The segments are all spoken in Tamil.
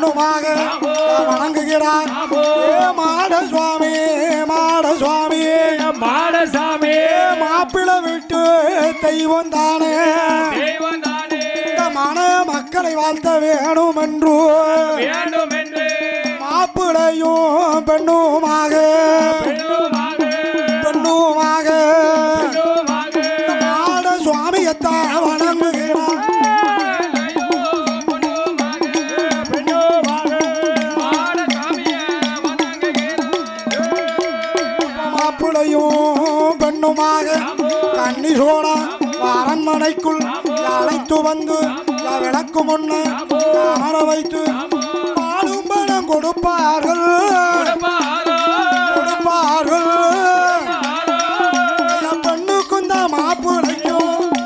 பொண்ணுமாக வணங்குகிறார் ஏ மாட சுவாமி மாட சுவாமி மாடசாமி மாப்பிள்ளை விட்டு தெய்வம் தானே தெய்வம் தானே இந்த மன மக்களை வாழ்த்த வேணும் என்று வேண்டும் என்று மாப்பிளையும் பெண்ணுமாக பெண்ணுமாக பெண்ணுமாக பெண்ணுமாக மாட சுவாமியத்தான் வணங்குகிறார் மாப்பிளையும் பெண்ணுமாக கண்ணி சோழா அரண்மனைக்குள் அழைத்து வந்து யா விளக்கு முன்ன அமர வைத்து பாலும் பணம் கொடுப்பார்கள் கொடுப்பார்கள் யா பெண்ணுக்கும் தான் மாப்பிளைக்கும்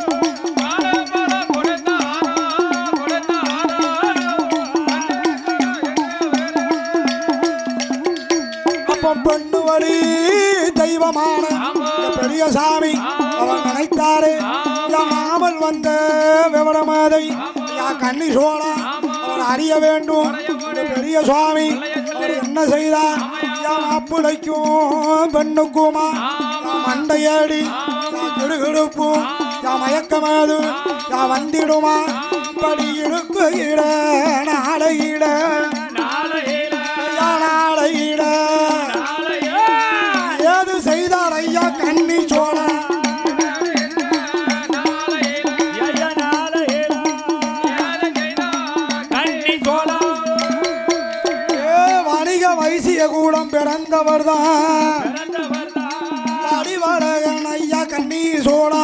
அப்ப பெண்ணு வழி தெய்வமான இந்த பெரிய சாமி அவன் நினைத்தாரு யா மாமல் வந்த விவரமாதை யா கண்ணி சோழா அவர் அறிய வேண்டும் இந்த பெரிய சுவாமி அவர் என்ன செய்தார் யா மாப்பிளைக்கும் பெண்ணுக்குமா யா மண்டையடி யா கிடுகிடுப்பும் யா மயக்கமாது யா வந்திடுமா இப்படி இருக்கு இட நாளையிட யா நாளையிட ஏது செய்தார் ஐயா கண்ணி சோழ ஏ வணிக வைசிய கூடம் பிறந்தவர் தான் அடிவழகன் ஐயா கண்ணி சோழா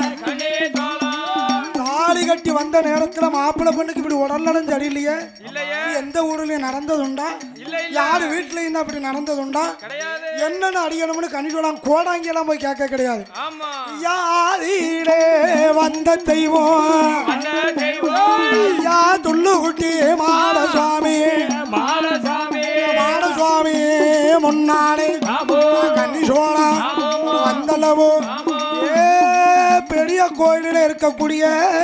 தாலி கட்டி வந்த நேரத்துல மாப்பிள்ளை பெண்ணுக்கு இப்படி உடல் நடம் சரியில்லையே இது எந்த ஊர்லயும் நடந்ததுண்டா யாரு வீட்லயும் அப்படி நடந்ததுண்டா என்னென்ன அடிக்கணும்னு கண்ணி சோழாம் கோடாங்கி எல்லாம் போய் கேட்க கிடையாது யாரிலே வந்த தெய்வம் ஐயா துள்ளுகுட்டி மாட சுவாமி மாட சுவாமி முன்னாலே கன்னி சோழா வந்தளவு ஏ பெரிய கோயிலில் இருக்கக்கூடிய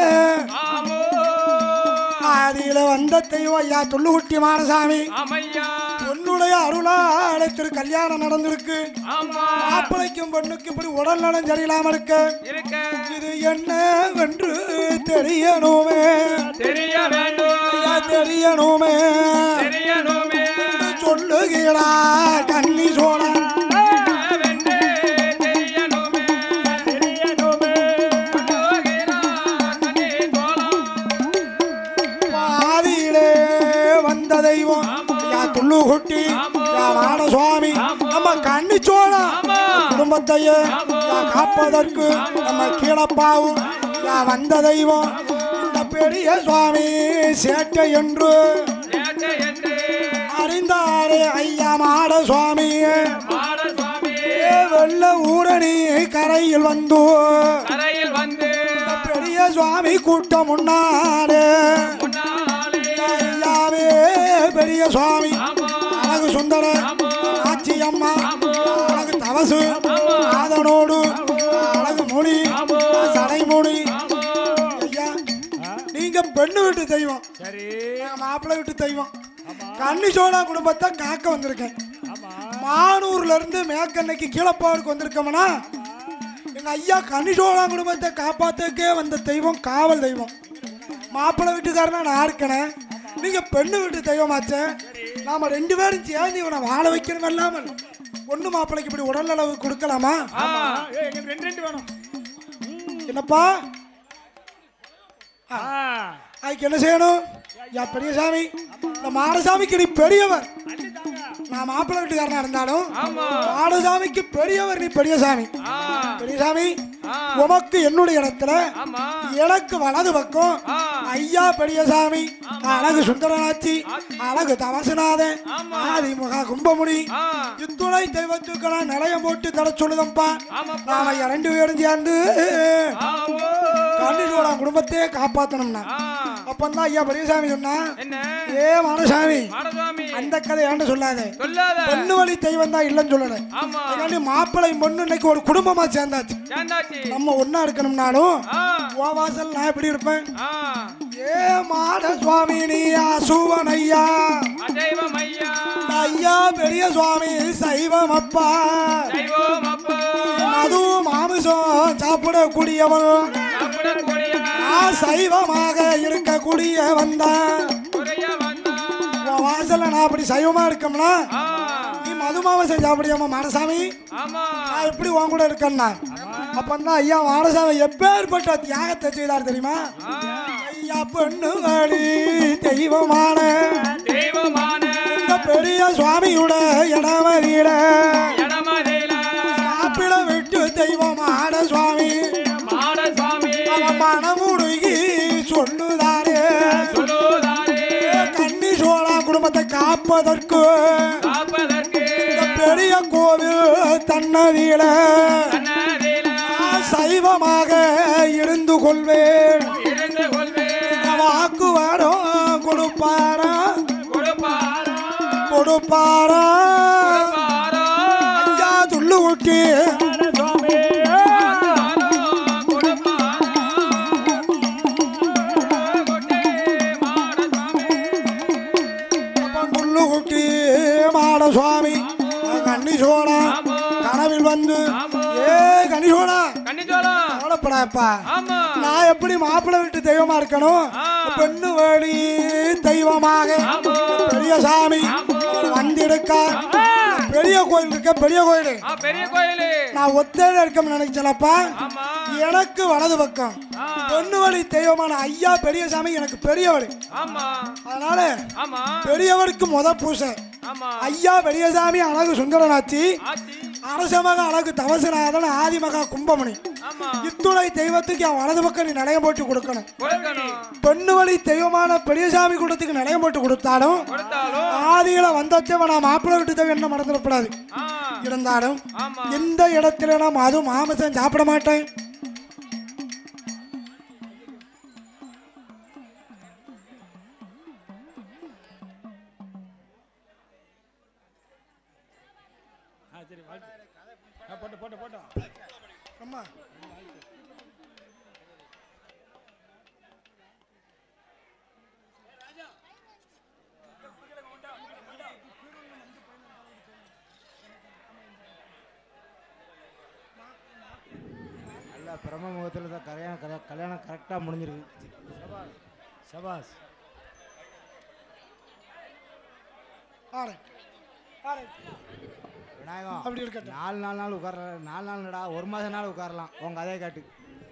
ஆதியில வந்த தெய்வம் ஐயா துள்ளுகுட்டி மாடசாமி உன்னுடைய அருளால திரு கல்யாணம் நடந்திருக்கு மாப்பிளைக்கும் பொண்ணுக்கு இப்படி உடல் நலம் சரியில்லாம இருக்கு இது என்ன என்று தெரியணுமே தெரிய வேண்டும் ஐயா தெரியணுமே தெரியணுமே சொல்லுகிறா கன்னி சோழன் வென்று தெரியணுமே தெரியணுமே கண்ணே தோலம் பாதியிலே வந்த தெய்வம் யா துள்ளு குட்டி யா மாட சுவாமி நம்ம கண்ணி சோழா குடும்பத்தையே யா காப்பதற்கு நம்ம கீழப்பாவும் யா வந்த தெய்வம் இந்த பெரிய சுவாமி சேட்டை என்று ஏற்ற என்று அறிந்தாரே ஐயா மாட சுவாமியே மாட சுவாமி ஏ வெள்ள ஊரணி கரையில் வந்து கரையில் வந்து பெரிய சுவாமி கூட்டம் முன்னாலே முன்னாலே ஐயாவே பெரிய சுவாமி அழகு சுந்தர ஆச்சி அம்மா அழகு தவசு நாதனோடு அழகு மொழி சடைமொழி ஐயா நீங்க பெண்ணு வீட்டு தெய்வம் சரி நான் மாப்பிள்ளை வீட்டு தெய்வம் கன்னி சோழா குடும்பத்தை காக்க வந்திருக்கேன் மானூர்ல இருந்து மேற்கண்ணைக்கு கீழப்பாவுக்கு வந்திருக்கோம்னா எங்க ஐயா கன்னி சோழா குடும்பத்தை காப்பாத்துக்கே வந்த தெய்வம் காவல் தெய்வம் மாப்பிள்ளை வீட்டுக்காரனா நான் இருக்கனே நீங்க பெண்ணு வீட்டு தெய்வமாச்சே நாம ரெண்டு பேரும் சேர்ந்து இவனை வாழ வைக்கணும் இல்லாமல் பொண்ணு மாப்பிள்ளைக்கு இப்படி உடல் அளவு கொடுக்கலாமா ஆமா ரெண்டு ரெண்டு வேணும் என்னப்பா ஆ அதுக்கு என்ன செய்யணும் யா பெரியசாமி இந்த மாடசாமிக்கு நீ பெரியவர் நான் மாப்பிள்ளை வீட்டுக்காரனா இருந்தாலும் ஆமா மாடசாமிக்கு பெரியவர் நீ பெரியசாமி ஆ பெரியசாமி ஆ. உமக்கு என்னுடைய இடத்துல ஆமா எனக்கு வலது பக்கம் ஆ. ஐயா பெரியசாமி அழகு சுந்தரனாச்சி அழகு தவசுநாதன் ஆமா. ஆதிமுக கும்பமுனி ஆ இத்துணை தெய்வத்துக்கெல்லாம் நிலையம் போட்டு தர சொல்லுதம்பா ஆமாப்பா நாம இரண்டு பேரும் சேர்ந்து ஆவோ கண்ணிசோட குடும்பத்தையே காப்பாத்தணும்னா ஆ அப்பந்தான் ஐயா பெரியசாமி சொன்னா என்ன ஏ மாடசாமி மாடசாமி அந்த கதை ஏன்ட சொல்லாதே சொல்லாத பெண்ணு வழி தெய்வம் தான் இல்லைன்னு சொல்லல ஆமா அதுக்காண்டி மாப்பிள்ளை பொண்ணு இன்னைக்கு ஒரு குடும்பமா சேர்ந்தாச்சு சேர்ந்தாச்சு நம்ம ஒண்ணா இருக்கணும்னாலும் ஆ ஓ வாசல் நான் எப்படி இருப்பேன் ஆ ஏ மாட சுவாமி நீயா சூவன் ஐயா பெரிய சுவாமி சைவம் அப்பா தெய்வம் அப்பா மது மாமிசம் சாப்பிடக்கூடியவன் சாப்பிடக்கூடிய நான் சைவமாக இருக்கக்கூடிய வந்தான் குறைய வந்தா உன் வாசல்ல நான் அப்படி சைவமா இருக்கோம்னா ஆ நீ மது மாமிசம் சாப்பிடியாமா மாடசாமி ஆமா நான் எப்படி உன் கூட இருக்கேன்னா அப்பந்தான் ஐயா மாடசாமி எப்பேற்பட்ட தியாகத்தை செய்தார் தெரியுமா ஆ ஐயா பெண்ணு வழி தெய்வமான தெய்வமான இந்த பெரிய சுவாமியோட இடமறியிட இடமதில மாப்பிள விட்டு தெய்வமான சுவாமி மாட சுவாமி அவன் மனமுருகி சொல்லுதாரே சொல்லுதாரே கன்னி சோழா குடும்பத்தை காப்பதற்கு காப்பதற்கு இந்த பெரிய கோவில் தன்னதியில கண்ணதில நான் சைவமாக இருந்து கொள்வேன் இருந்து கொள்வேன் வாக்கு வரும் கொடுப்பாரா கொடுப்பாரா கொடுப்பாரா கொடுப்பாரா ஐயா துள்ளு ஊட்டி அப்பன் துள்ளு ஊட்டி மாட சுவாமி கன்னி சோழா கனவில் வந்து ஏ கன்னி சோழா கவலைப்படாப்பா நான் எப்படி மாப்பிள்ளை வீட்டு தெய்வமா இருக்கணும் பெண்ணு வேடி தெய்வமாக பெரிய சாமி வந்திருக்கா பெரிய கோயில் இருக்க பெரிய கோயில் பெரிய கோயிலு நான் ஒத்தையில இருக்கணும்னு நினைச்சலப்பா ஆமா எனக்கு வலது பக்கம் ஆ. பெண்ணு வழி தெய்வமான ஐயா பெரிய சாமி எனக்கு பெரியவர் ஆமா அதனால ஆமா பெரியவருக்கு முத பூசை ஆமா ஐயா பெரியசாமி அழகு சுந்தரநாச்சி ஆச்சி அரசமக அழகு தவசநாதன் ஆதிமகா கும்பமணி ஆமா இத்துணை தெய்வத்துக்கு என் வலது பக்கம் நீ நிலையம் போட்டு கொடுக்கணும் கொடுக்கணும் பெண்ணு வழி தெய்வமான பெரியசாமி கூட்டத்துக்கு நிலையம் போட்டு கொடுத்தாலும் கொடுத்தாலும் ஆதியில வந்தச்சவ நான் மாப்பிள்ளை விட்டு தேவை என்ன மறந்துடக்கூடாது ஆ இருந்தாலும் ஆமா எந்த இடத்துல நான் மது மாமிசம் சாப்பிட மாட்டேன் அம்மா நல்ல பிரம்ம முகத்தில் தான் கல்யாணம் கல்யா- கல்யாணம் கரெக்டாக முடிஞ்சிருக்கு சபாஸ் ஆறு ஆறு விநாயகம் அப்படி இருக்கட்டும் நாலு நாலு நாள் உட்கார நாலு நாள் நடா ஒரு மாதம் நாள் உட்காரலாம் உங்க கதையை காட்டு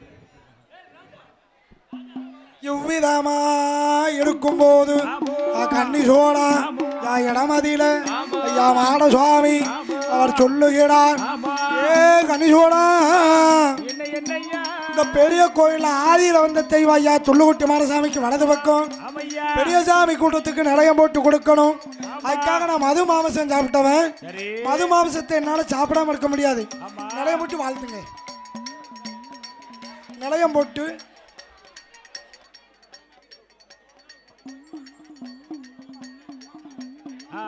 இவ்விதமா இருக்கும்போது ஆ கன்னி சோழா யா இடமதியில ஐயா மாட சுவாமி அவர் சொல்லுகிறார் ஏ கன்னி சோழா என்ன என்னய்யா இந்த பெரிய கோயில்ல ஆதியில வந்த தெய்வம் ஐயா துள்ளுக்குட்டி மாடசாமிக்கு வலது பக்கம் ஆமையா பெரியசாமி கூட்டத்துக்கு நிலையம் போட்டு கொடுக்கணும் அதுக்காக நான் மது மாமிசம் சாப்பிட்டவன் சரி மது மாமிசத்தை என்னால சாப்பிடாம இருக்க முடியாது நிலையம் போட்டு வாழ்த்துங்க நிலையம் போட்டு ஆ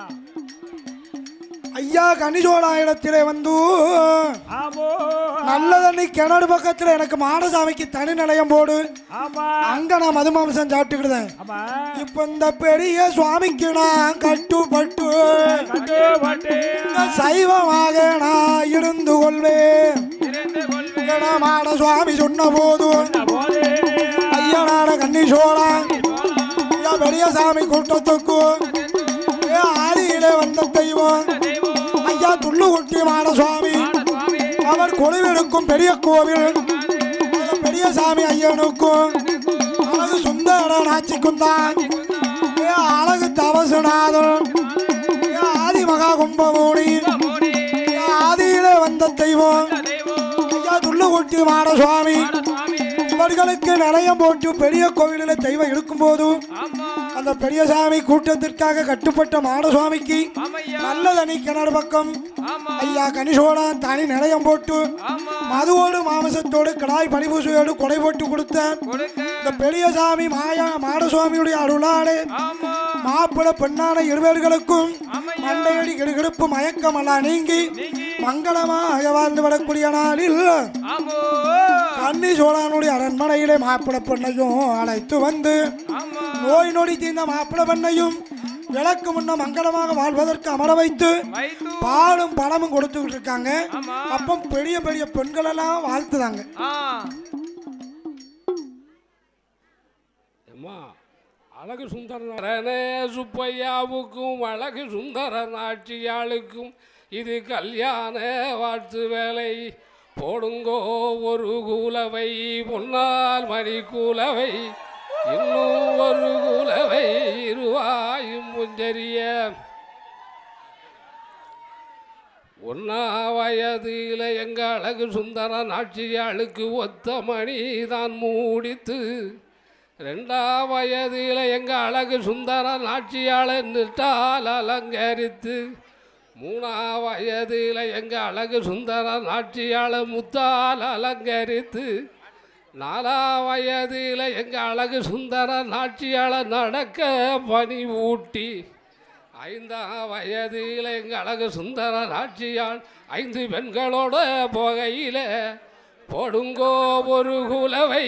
ஐயா கனிஜோடா இடத்திலே வந்து ஆமோ நல்ல தண்ணி கிணறு பக்கத்துல எனக்கு மாடசாமிக்கு தனி நிலையம் போடு ஆமா அங்க நான் மது மாமிசம் சாப்பிட்டுக்கிடுதேன் ஆமா இப்ப இந்த பெரிய சுவாமிக்கு நான் கட்டுப்பட்டு கட்டுப்பட்டு இந்த சைவமாக நான் இருந்து கொள்வேன் இருந்து கொள்வேன் என மாட சுவாமி சொன்ன போதும் போதே ஐயனாட கன்னி சோழா ஐயா பெரிய சாமி கூட்டத்துக்கு ஏ ஆதியிலே வந்த தெய்வம் தெய்வம் ஐயா துள்ளு குட்டி மாட சுவாமி சுவாமி அவர் கொழுவெடுக்கும் பெரிய கோவில் அந்த பெரிய சாமி ஐயனுக்கும் அழகு சுந்தர நாச்சிக்கும் தான் ஏ அழகு தவசுநாதன் ஏ ஆதி மகா கும்பமூனி மோடி ஏ ஆதியிலே வந்த தெய்வம் தெய்வம் ஐயா துள்ளு குட்டி மாட சுவாமி சுவாமி இவர்களுக்கு நிலையம் போட்டு பெரிய கோவிலில் தெய்வம் இருக்கும்போது ஆமா அந்த பெரிய சாமி கூட்டத்திற்காக கட்டுப்பட்ட மாடசுவாமிக்கு ஆமையா நல்ல தனி கிணறு பக்கம் ஆமா ஐயா கனிசோடா தனி நிலையம் போட்டு ஆமா மதுவோடு மாமிசத்தோடு கடாய் பனிபூசையோடு கொடை போட்டு கொடுத்த கொடுக்க இந்த பெரிய சாமி மாயா மாடசுவாமியுடைய அருளாலே ஆமா மாப்பிள பெண்ணான இருவர்களுக்கும் ஆமையா மண்டையடி கிடுகிடுப்பு மயக்கமெல்லாம் நீங்கி மங்களமாக வாழ்ந்து வரக்கூடிய நாளில் ஆமோ கன்னி சோழனுடைய அரண்மனையிலே மாப்பிள பெண்ணையும் அழைத்து வந்து ஆமா நோய் நொடி தீர்ந்த மாப்பிள பெண்ணையும் விளக்கு முன்ன மங்களமாக வாழ்வதற்கு அமர வைத்து வைத்து பாலும் பணமும் கொடுத்துக்கிட்டு இருக்காங்க ஆமா. அப்போ பெரிய பெரிய பெண்கள் எல்லாம் வாழ்த்துதாங்க ஆ அம்மா அழகு சுந்தரனே சுப்பையாவுக்கும் அழகு சுந்தர நாச்சியாளுக்கும் இது கல்யாண வாழ்த்து வேலை போடுங்கோ ஒரு கூலவை பொன்னால் மணி கூலவை இன்னும் ஒரு கூலவை இருவாயும் முஞ்சரிய ஒன்னா வயதில் எங்க அழகு சுந்தர நாச்சியாளுக்கு ஒத்த மணி தான் மூடித்து ரெண்டா வயதில் எங்க அழகு சுந்தர நாச்சியாளை நிற்றால் அலங்கரித்து மூணா வயதில் எங்க அழகு சுந்தர நாச்சியாளை முத்தால் அலங்கரித்து நாலா வயதில் எங்க அழகு சுந்தர நாச்சியாளை நடக்க பனி ஊட்டி ஐந்தாம் வயதில் எங்கள் அழகு சுந்தர நாச்சியாள் ஐந்து பெண்களோட போகையில போடுங்கோ ஒரு குலவை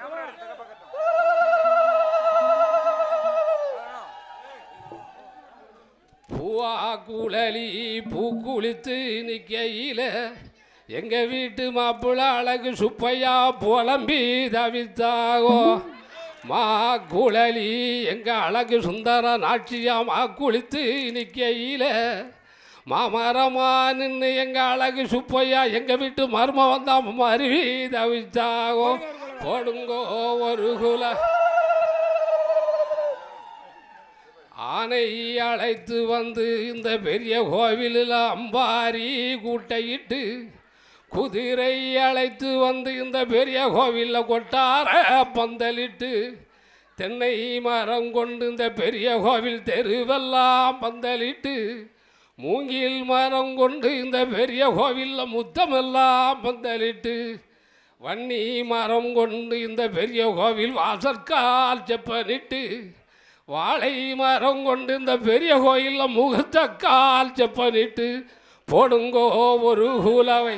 பூவா குழலி பூக்குளித்து நிற்கையில எங்க வீட்டு மாப்பிள்ள அழகு சுப்பையா புலம்பி தவித்தாகோ மா குழலி எங்க அழகு சுந்தர நாட்சியா மா குளித்து நிற்கையில மாமரமா நின்று எங்க அழகு சுப்பையா எங்க வீட்டு மரும வந்தா மருவி தவிச்சாகோ போடுங்கோ ஒரு குல ஆனை அழைத்து வந்து இந்த பெரிய கோவிலில் அம்பாரி கூட்டையிட்டு குதிரை அழைத்து வந்து இந்த பெரிய கோவிலில் கொட்டார பந்தலிட்டு தென்னை மரம் கொண்டு இந்த பெரிய கோவில் தெருவெல்லாம் பந்தலிட்டு மூங்கில் மரம் கொண்டு இந்த பெரிய கோவிலில் முத்தமெல்லாம் பந்தலிட்டு வன்னி மரம் கொண்டு இந்த பெரிய கோவில் வாசற்கால் செப்பனிட்டு வாழை மரம் கொண்டு இந்த பெரிய கோயிலில் முகத்த கால் செப்பனிட்டு போடுங்கோ ஒரு ஹூலவை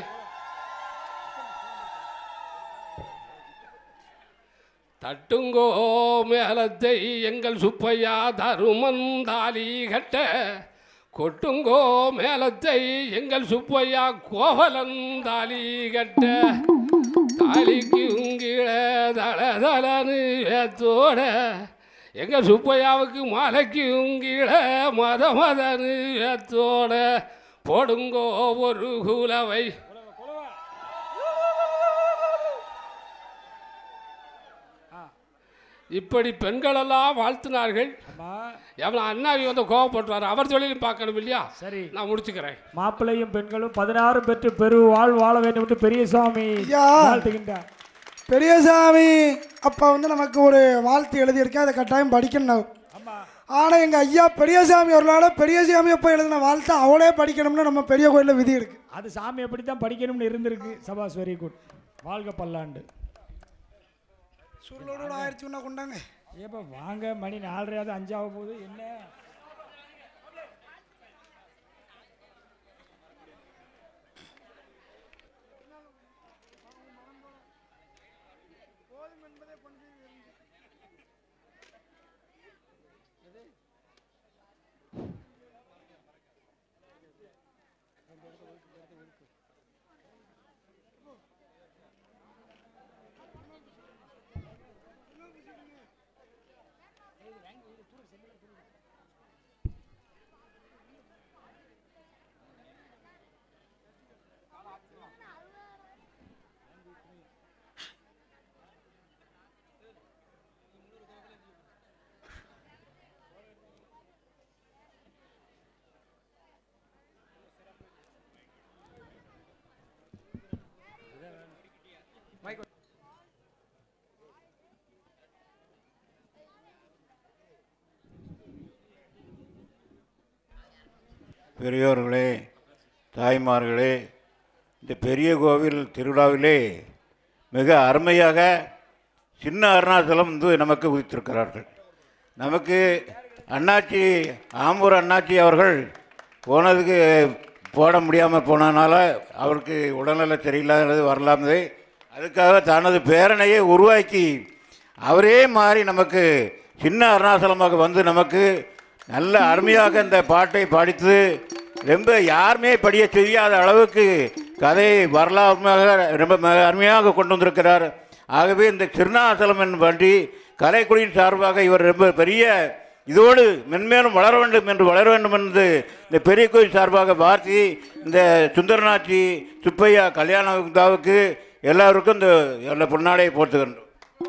தட்டுங்கோ மேலத்தை எங்கள் சுப்பையா தருமன் தாலி கட்ட கொட்டுங்கோ மேலத்தை எங்கள் சுப்பையா கோவலன் தாலி கட்ட தாலிக்கு உங்கிட தள தளனு வேத்தோட எங்கள் சுப்பையாவுக்கு மாலைக்கு உங்கிட மத மதனு வேத்தோட போடுங்கோ ஒரு குலவை இப்படி பெண்களெல்லாம் வாழ்த்தினார்கள் ஆமா எவ்வளோ அண்ணாவி வந்து கோவப்பட்டுவார் அவர் தொழிலும் பார்க்கணும் இல்லையா சரி நான் முடிச்சுக்கிறேன் மாப்பிள்ளையும் பெண்களும் பதினாறு பெற்று பெரு வாழ் வாழ வேண்டும் என்று பெரியசாமி ஐயா. வாழ்த்துகின்றார் பெரியசாமி அப்பா வந்து நமக்கு ஒரு வாழ்த்து எழுதியிருக்கேன் அதை கட்டாயம் படிக்கணும் ஆமா ஆனால் எங்கள் ஐயா பெரியசாமி அவர்களால் பெரியசாமி அப்பா எழுதின வாழ்த்தை அவளே படிக்கணும்னு நம்ம பெரிய கோயிலில் விதி இருக்கு அது சாமி எப்படி தான் படிக்கணும்னு இருந்திருக்கு சபாஸ் வெரி குட் வாழ்க பல்லாண்டு சுருளோட ஆயிரத்தி ஒன்றா கொண்டாங்க ஏப்பா வாங்க மணி நாலரையாவது அஞ்சாக போகுது என்ன பெரியோர்களே தாய்மார்களே இந்த பெரிய கோவில் திருவிழாவிலே மிக அருமையாக சின்ன அருணாச்சலம் வந்து நமக்கு உதித்திருக்கிறார்கள் நமக்கு அண்ணாச்சி ஆம்பூர் அண்ணாச்சி அவர்கள் போனதுக்கு போட முடியாமல் போனதுனால அவருக்கு உடல்நல சரியில்லாதது வரலாமே அதுக்காக தனது பேரனையை உருவாக்கி அவரே மாறி நமக்கு சின்ன அருணாச்சலமாக வந்து நமக்கு நல்ல அருமையாக இந்த பாட்டை படித்து ரொம்ப யாருமே படிய தெரியாத அளவுக்கு கதையை வரலாறுமாக ரொம்ப ம- அருமையாக கொண்டு வந்திருக்கிறார் ஆகவே இந்த திருநாசலம் என் வண்டி கலைக்குடியின் சார்பாக இவர் ரொம்ப பெரிய இதோடு மென்மேலும் வளர வேண்டும் என்று வளர வேண்டும் என்று இந்த பெரிய கோயில் சார்பாக வாழ்த்தி இந்த சுந்தரநாச்சி சுப்பையா கல்யாண விழாவுக்கு எல்லாருக்கும் இந்த எல்லா பொன்னாடையை போட்டுக்கின்றோம்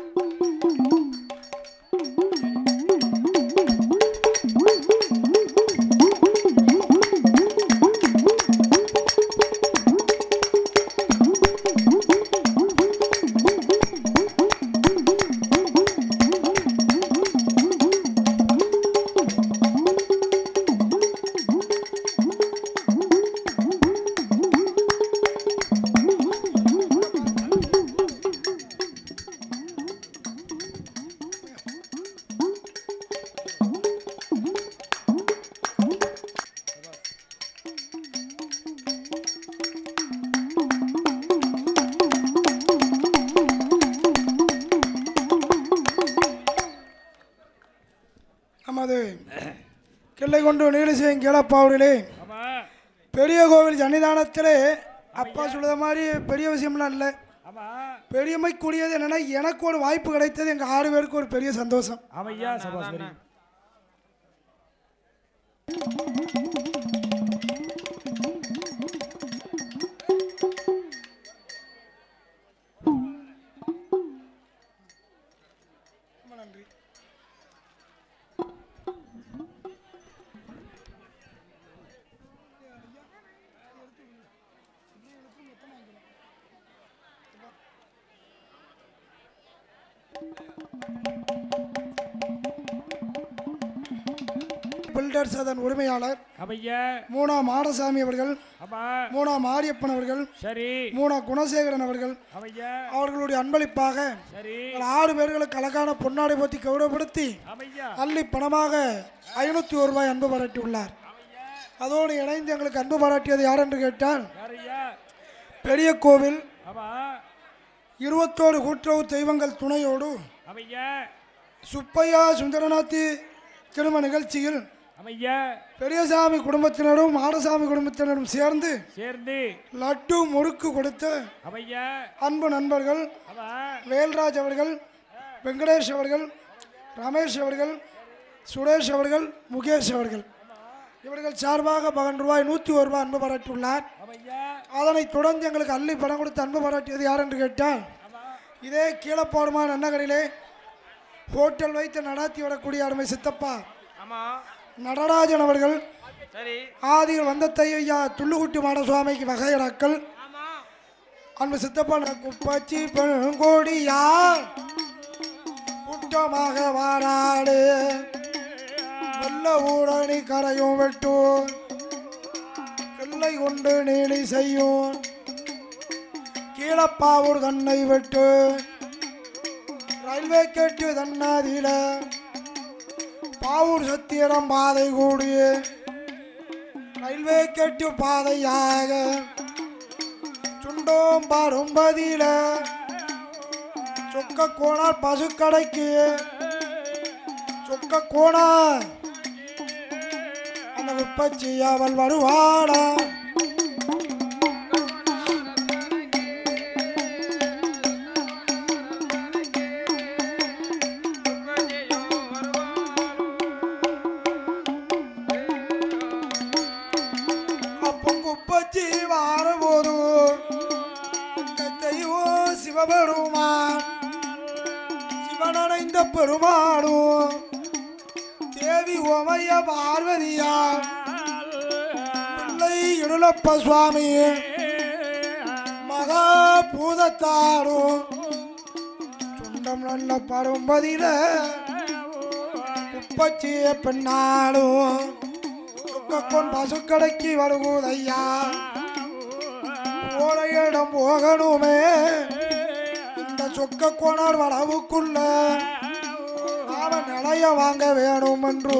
நமது கிள்ளை கொண்டு நீலசேன் கீழப்பாவூரிலே ஆமா பெரிய கோவில் சன்னிதானத்திலே அப்பா சொல்லுத மாதிரி பெரிய விஷயம்லாம் இல்லை ஆமா பெரியமைக்குரியது என்னன்னா எனக்கு ஒரு வாய்ப்பு கிடைத்தது எங்கள் ஆறு பேருக்கு ஒரு பெரிய சந்தோஷம் ஆமையா சபாஸ்வரி ரொம்ப நன்றி பில்டர்ஸ் அதன் உரிமையாளர் ஆமையா மூனா மாடசாமி அவர்கள் ஆமா மூனா மாரியப்பன் அவர்கள் சரி மூனா குணசேகரன் அவர்கள் ஆமையா அவர்களுடைய அன்பளிப்பாக சரி எங்கள் ஆறு பேர்களுக்கு அழகான பொன்னாடை போத்தி கௌரவப்படுத்தி ஆமையா அள்ளி பணமாக ஐநூற்றி ஒரு ரூபாய் அன்பு பாராட்டியுள்ளார் அதோடு இணைந்து எங்களுக்கு அன்பு பாராட்டியது யார் என்று கேட்டால் யாரையா பெரிய கோவில் ஆமா இருபத்தோரு கூட்டுறவு தெய்வங்கள் துணையோடு ஆமையா சுப்பையா சுந்தரநாத்தி திருமண நிகழ்ச்சியில் ஆமையா பெரியசாமி குடும்பத்தினரும் மாடசாமி குடும்பத்தினரும் சேர்ந்து சேர்ந்து லட்டு முறுக்கு கொடுத்த ஆமையா அன்பு நண்பர்கள் ஆமா வேல்ராஜ் அவர்கள் வெங்கடேஷ் அவர்கள் ரமேஷ் அவர்கள் சுரேஷ் அவர்கள் முகேஷ் அவர்கள் இவர்கள் சார்பாக பகன் ரூபாய் நூற்றி ஒரு ரூபாய் அன்பு பாராட்டியுள்ளார் ஆமையா அதனைத் தொடர்ந்து எங்களுக்கு அள்ளி பணம் கொடுத்து அன்பு பாராட்டியது யார் என்று கேட்டால் இதே கீழப்பாடுமா நன்னகரிலே ஹோட்டல் வைத்து நடாத்தி வரக்கூடிய அருமை சித்தப்பா நடராஜன் அவர்கள் ஆதிகள் வந்த தையா துள்ளுக்குட்டி மாடசுவாமிக்கு வகையடாக்கள் அன்பு சித்தப்பா நான் குப்பாச்சி பெருங்கோடியா கூட்டமாக வாராடு வெள்ள ஊரணி கரையும் வெட்டும் கிள்ளை கொண்டு நீலி செய்யும் கீழப்பாவூர் கண்ணை வெட்டு ரயில்வே கேட்டு தன்னாதியில பாவூர் சத்திரம் பாதை கூடிய ரயில்வே கேட்டு பாதையாக சுண்டோம் பாரும்பதியில சொக்க கோணார் பசுக்கடைக்கு சொக்க கோணார் அந்த உப்பச்சி அவள் வருவாளா அப்போ குப்பச்சி வாரபோது தெய்வம் சிவபெருமான் சிவனடைந்த பெருமானும் தேவி ஓமைய பார்வதியா பிள்ளை இருளப்ப சுவாமி மகா பூதத்தாரும் சுண்டம் நல்ல பரும்பதியில குப்பச்சிய பெண்ணாலும் சுக்கக்கொன் பசுக்கடைக்கு வருகுதையா போற இடம் போகணுமே இந்த சொக்க கோணர் வளவுக்குள்ள நாம நிலைய வாங்க வேணும் என்று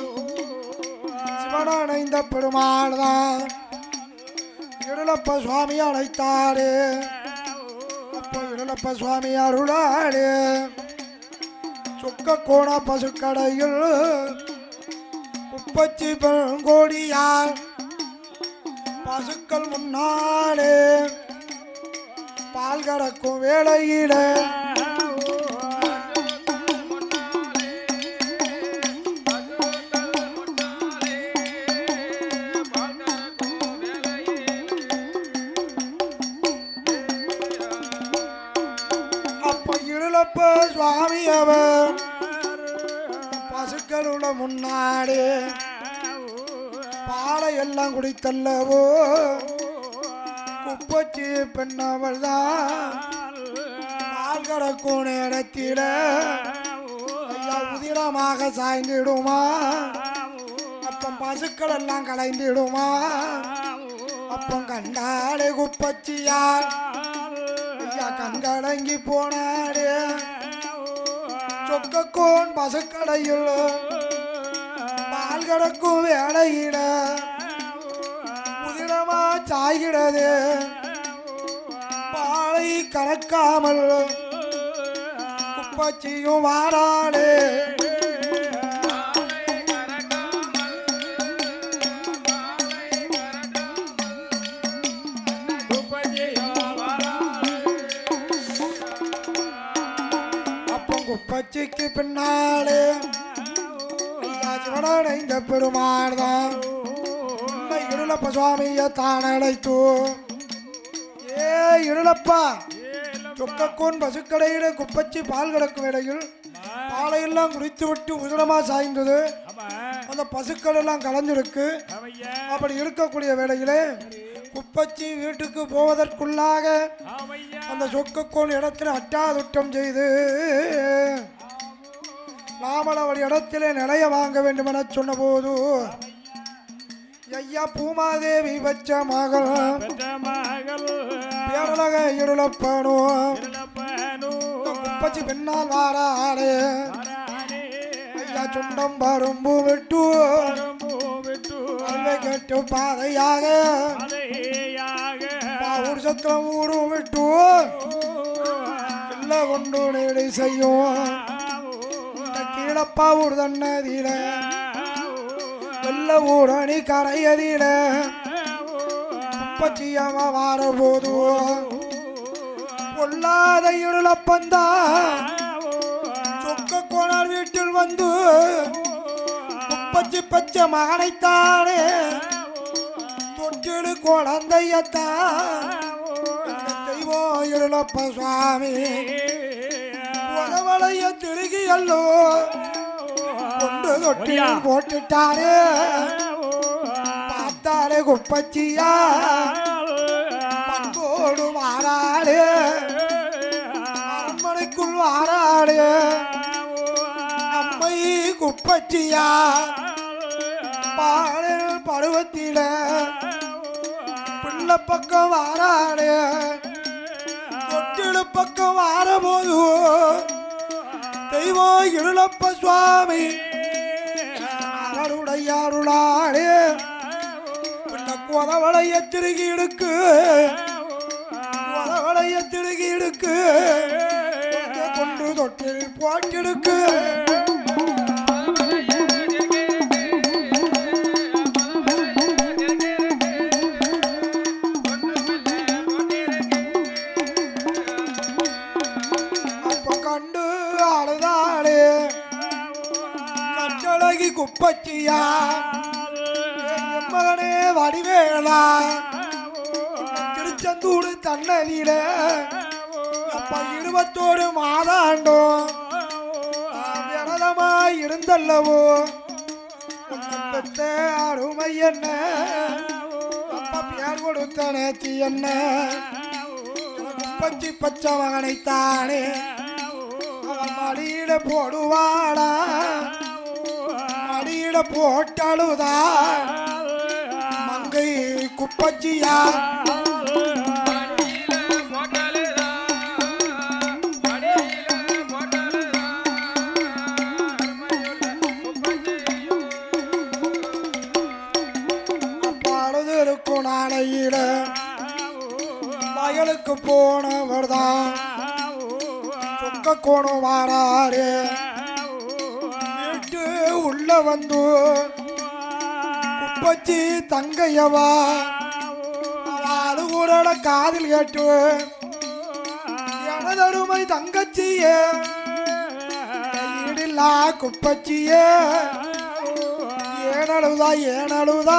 சிவனடைந்த பெருமாள் தான் இருளப்ப சுவாமி அழைத்தாரு அப்போ இருளப்ப சுவாமி அருளாடு சொக்க கோண பசுக்கடையில் குப்பச்சி பெருங்கோடியால் பசுக்கள் முன்னாலே பால் கறக்கும் வேளையில அப்ப இருளப்ப சுவாமி அவர் பசுக்களோட முன்னாடி பாலை எல்லாம் குடித்தல்லவோ குப்பச்சி பெண்ணவள் தான் பால் கறக்கும் நேரத்தில ஐயா உதிரமாக சாய்ந்திடுமா அப்ப பசுக்கள் எல்லாம் கலைந்திடுமா அப்போ கண்டாலே குப்பச்சியார் ஐயா கண்கலங்கி போனாரே சொக்கக்கோன் பசுக்கடையில் பால் கடக்கும் வேலையிட புதினமா சாய்கிறது பாலை கறக்காமல் குப்பச்சியும் வாராளே அப்போ குப்பச்சிக்கு பின்னாலே ஐயா சிவனடைந்த பெருமாள் தான் உண்மை இருளப்ப சுவாமிய தான் அழைத்து ஏ இருளப்பா சொக்கக்கூன் பசுக்கடையில குப்பச்சி பால் கிடக்கும் இடையில் பாலையெல்லாம் குடித்து விட்டு உதிரமா சாய்ந்தது அந்த பசுக்கள் எல்லாம் கலந்திருக்கு அப்படி இருக்கக்கூடிய வேளையிலே குப்பச்சி வீட்டுக்கு போவதற்குள்ளாக அந்த சொக்கக்கோன் இடத்துல அட்டாதுட்டம் செய்து நாமல் அவள் இடத்திலே நிலைய வாங்க வேண்டும் என சொன்னபோது ஐயா பூமாதேவி வச்ச மகள் பேரழக இருளப்பனும் குப்பச்சி பின்னால் வாராளே ஐயா சுண்டம் பரும்பு விட்டு அல்வை கேட்டு பாதையாக பாவூர் சத்திரம் ஊரும் விட்டு இல்ல கொண்டு நேடை செய்யும் இந்த கீழப்பாவூர் தன்னதியில வெள்ள ஊரணி கரையதியில குப்பச்சியம வார போது பொல்லாத இருளப்பந்தா சொக்க கோணார் வீட்டில் வந்து குப்பச்சி பச்சை மகனைத்தானே தொட்டிடு குழந்தையத்தான் இந்த தெய்வம் இருளப்ப சுவாமி உதவளைய திருகி அல்லோ கொண்டு தொட்டில் போட்டுட்டாரே பார்த்தாலே குப்பச்சியா பண்போடு வாராளே அரண்மனைக்குள் வாராளே அம்மை குப்பச்சியா பாடல் பருவத்தில பிள்ளை பக்கம் வாராளே தொட்டிடு பக்கம் வாரபோது தெய்வம் இருளப்ப சுவாமி அவருடைய அருளாளே பிள்ளை குதவளைய திருகி இடுக்கு குதவளைய திருகி இடுக்கு கொண்டு தொட்டில் போட்டிடுக்கு அப்ப கண்டு அழுதாளே கட்டழகி குப்பச்சியா என் மகனே வடிவேலா திருச்செந்தூர் தன்னதியில அப்ப இருபத்தோரு மாதாண்டும் விரதமா இருந்தல்லவோ உன்னை பெத்த அருமை என்ன அப்பா பேர் கொடுத்த நேத்தி என்ன பச்சி பச்சை மகனைத்தானே அவன் மடியில போடுவாடா மடியில போட்டழுதா மங்கை குப்பச்சியா அப்பாடுது இருக்கும் நாளையில வயலுக்கு போனவர் தான் சொக்க கோணம் வாராரு வீட்டு உள்ள வந்து குப்பச்சி தங்கையவா அவளு கூட காதில் கேட்டு எனதருமை தங்கச்சியே ஈடில்லா குப்பச்சியே ஏனழுதா ஏனழுதா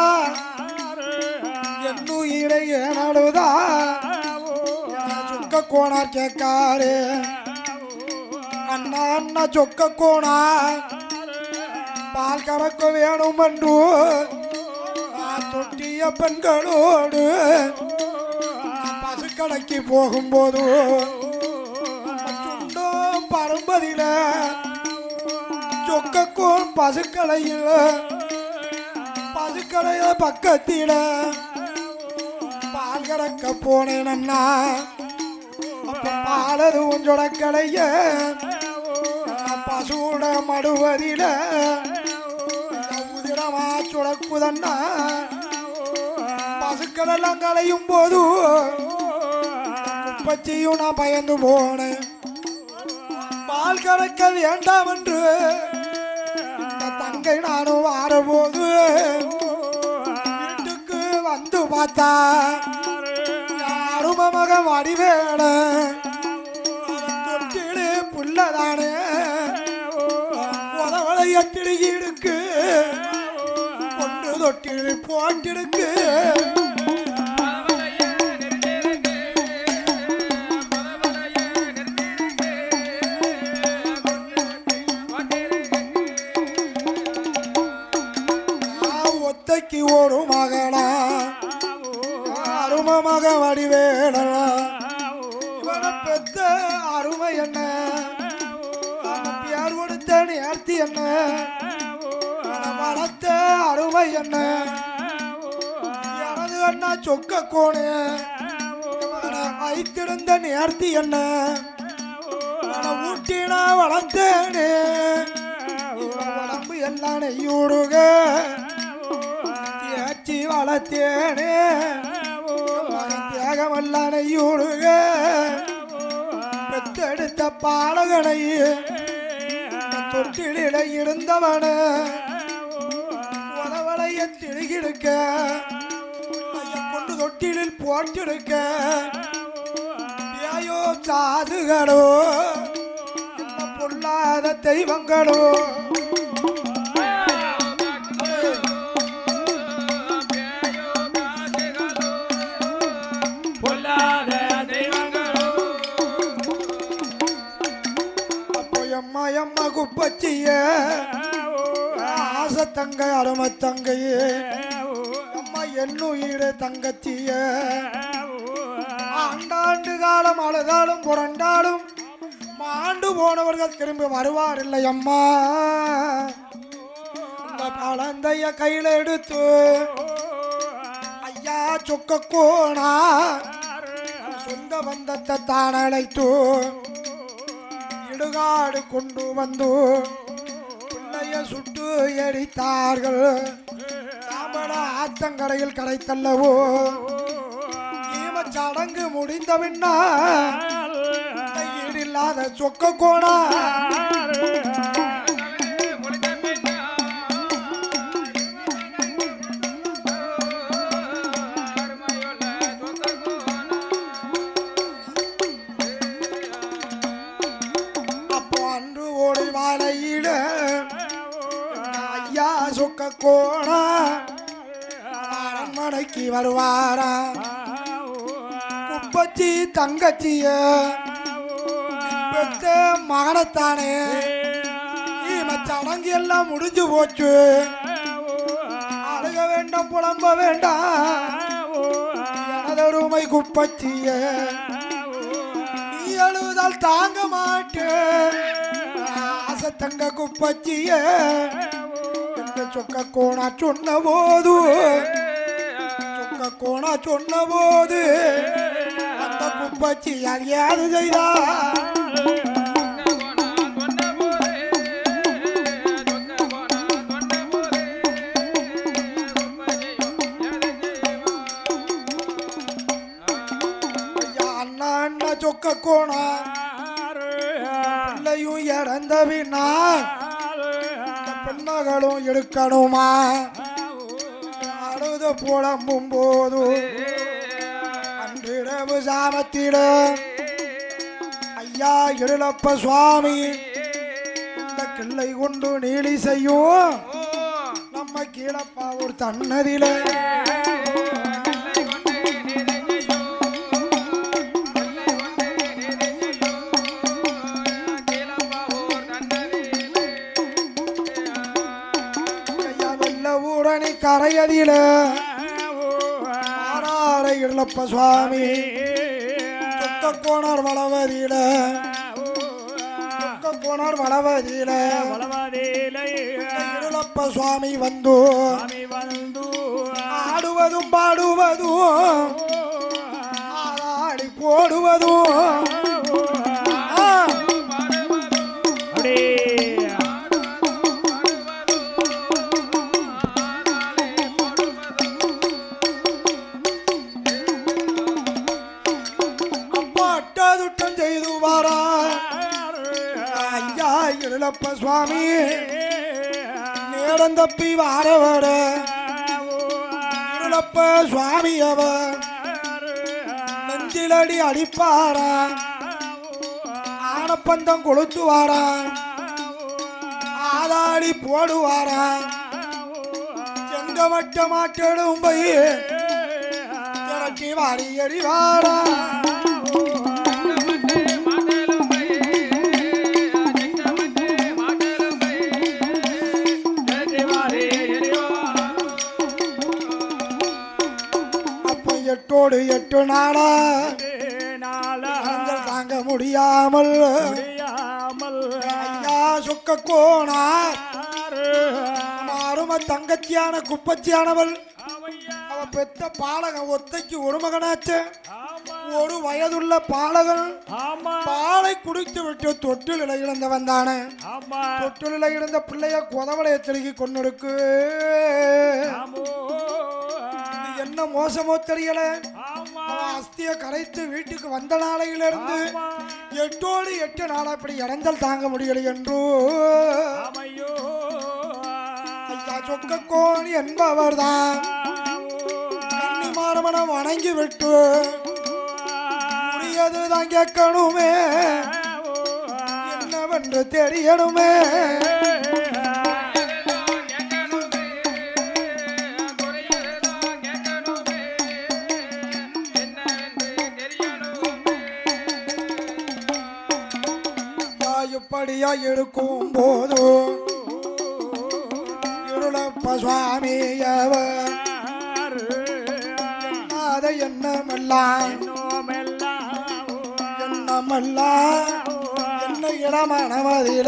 என்னுயிரை ஏனழுதா சொக்க கோணார் கேட்காரு அண்ணா அண்ணா சொக்க கோணா பால் கறக்க வேணும் என்று நான் தொட்டிய பெண்களோடு நான் பசுக்கடைக்கு போகும்போது சுண்டோ பரம்பதில சொக்கக்கோன் பசுக்கடையில் பசுக்கடைய பக்கத்தில பால் கறக்க போனேன் அண்ணா அப்ப பாலது உஞ்சோட கடைய பசுட மடுவதில உதிரமா சுடக்குதண்ணா பசுக்கள் எல்லாம் களையும் போது குப்பச்சியும் நான் பயந்து போனேன் பால் கறக்க வேண்டாம் என்று இந்த தங்கை நானும் வாரபோது வீட்டுக்கு வந்து பார்த்தா யாரும் மக வடிவேட தொட்டிடு புள்ளதானே உதவளை எட்டிடுக்கு கொண்டு தொட்டிடு போட்டிடுக்கு நான் ஒத்தைக்கு ஒரு மகனா அரும மக வடிவேடனா இவனை பெத்த அருமை என்ன அவன் பேர் கொடுத்த நேர்த்தி என்ன இவனை வளர்த்த அருமை என்ன எனது அண்ணா சொக்க கோணு இவனை வைத்திருந்த நேர்த்தி என்ன இவனை ஊட்டி நான் வளர்த்தேனே இவன் உடம்பு எல்லாம் நெய்யூடுக தேச்சி வளர்த்தேனே தியாகமெல்லாம் நெய்யூடுக பெத்தெடுத்த பாலகனை தொட்டிலிட இருந்தவன உதவளைய திழுகிடுக்க கொண்டு தொட்டிலில் போட்டிருக்க ஏயோ சாதுகளோ என்ன பொல்லாத தெய்வங்களோ பொல்லாத தெய்வங்களோ அப்போ எம்மா எம்மா குப்பச்சிய ஆசை தங்க அருமை தங்கையே அம்மா என்னுயிர் தங்கச்சிய ஆண்டாண்டு காலம் அழுதாலும் புரண்டாலும் மாண்டு போனவர்கள் திரும்பி வருவார் இல்லை அம்மா இந்த குழந்தைய கையில் எடுத்து ஐயா சொக்க கோணா சொந்த பந்தத்தை தான் அழைத்து இடுகாடு கொண்டு வந்து பிள்ளைய சுட்டு எரித்தார்கள் சாம்பட ஆத்தங்கரையில் கடைத்தல்லவோ ஈம சடங்கு முடிந்த பின்னா ஈடில்லாத சொக்க கோணா அப்போ அன்று ஓடி வாழையிட ஐயா சொக்க கோணா அரண்மனைக்கு வருவாரா குப்பச்சி தங்கச்சிய பெத்த மகனத்தானே சடங்கு எல்லாம் முடிஞ்சு போச்சு அழுக வேண்டாம் புலம்ப வேண்டாம் எனதருமை குப்பச்சிய நீ அழுதால் தாங்க மாட்டேன் ஆசை தங்க குப்பச்சிய என்று சொக்க கோணா சொன்ன போது சொக்க கோணா சொன்ன போது அந்த குப்பச்சி அறியாது செய்தா ஐயா அண்ணா அண்ணா சொக்க கோணா பிள்ளையும் இறந்தவினா பெண்மகளும் எடுக்கணுமா அழுது புலம்பும் போது அன்றிரவு சாமத்திட ஐயா இருளப்ப சுவாமி இந்த கிள்ளை கொண்டு நீலி செய்யும் நம்ம கீழப்பா ஒரு தன்னதில ஐயா வெள்ள ஊரணி கரையதில ஆறாரை இருளப்ப சுவாமி சொக்க கோணர் வளவதியில சொக்க கோணர் வளவதியில இருளப்ப சுவாமி வந்து ஆடுவதும் பாடுவதும் ஆடி போடுவதும் ஆ, அப்பா அட்டாதுட்டம் செய்து வாரா ஐயா இருளப்ப சுவாமி நேரம் தப்பி வாரவர இருளப்ப சுவாமி அவர் நெஞ்சிலடி அடிப்பாரா ஆனப்பந்தம் கொளுத்துவாரா ஆதாடி போடுவாரா செங்கமட்ட மாட்டெடும் போய் திரட்டி வாரி எறிவாரா அப்ப எட்டோடு எட்டு நாளா கண்கள் தாங்க முடியாமல் ஐயா சொக்க கோணா அரும தங்கச்சியான குப்பச்சியானவள் அவ பெத்த பாலகன் ஒத்தைக்கு ஒரு மகனாச்சு ஒரு வயதுள்ள பாலகன் பாலை குடித்து விட்டு தொட்டில் இழந்தவன் தானே தொட்டில் இழந்த பிள்ளைய கொதவளைய திருகி கொண்டெடுக்கு இது என்ன மோசமோ தெரியல அவன் அஸ்திய கரைத்து வீட்டுக்கு வந்த நாளையிலிருந்து எட்டோடு எட்டு நாளா இப்படி இடைஞ்சல் தாங்க முடியல என்று ஐயா சொக்கக்கோணி என்பவர் தான் கன்னிமாரமனை வணங்கி விட்டு முடியது தான் கேட்கணுமே என்னவென்று தெரியணுமே இப்படியா இருக்கும் போது இருளப்ப சுவாமியவர் அதை எண்ணமெல்லாம் எண்ணமெல்லாம் என்ன இடமனமதில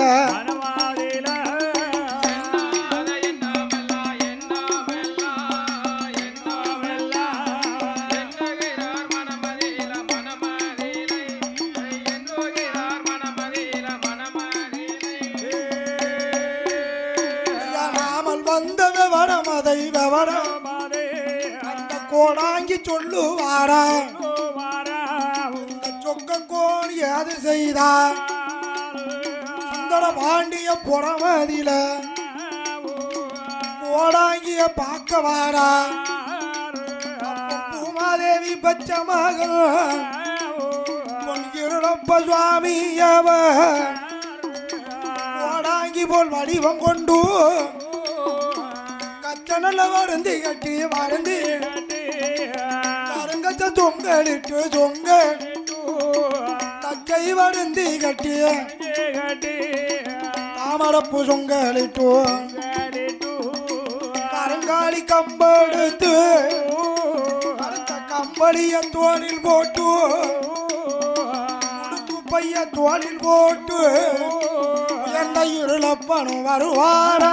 நாமல் வந்த விவரம் அதை விவரம் அந்த கோடாங்கி சொல்லுவாரா இந்த சொக்க கோணி அது செய்தார் சுந்தர பாண்டிய புறமதில கோடாங்கிய பார்க்க வாரா அப்ப பூமாதேவி பச்சை மகள் பொன்கிருளப்ப சுவாமி அவர் கோடாங்கி போல் வடிவம் கொண்டு கச்சனல்ல வருந்தி கட்டி வருந்தி கருங்கச்ச தொங்கலிட்டு தொங்க தக்கை வருந்தி கட்டி தாமரப்பு சொங்கலிட்டு கருங்காலி கம்பெடுத்து அடுத்த கம்பளிய தோளில் போட்டு உடுப்பு பைய தோளில் போட்டு உயர்ந்த இருளப்பனும் வருவாரா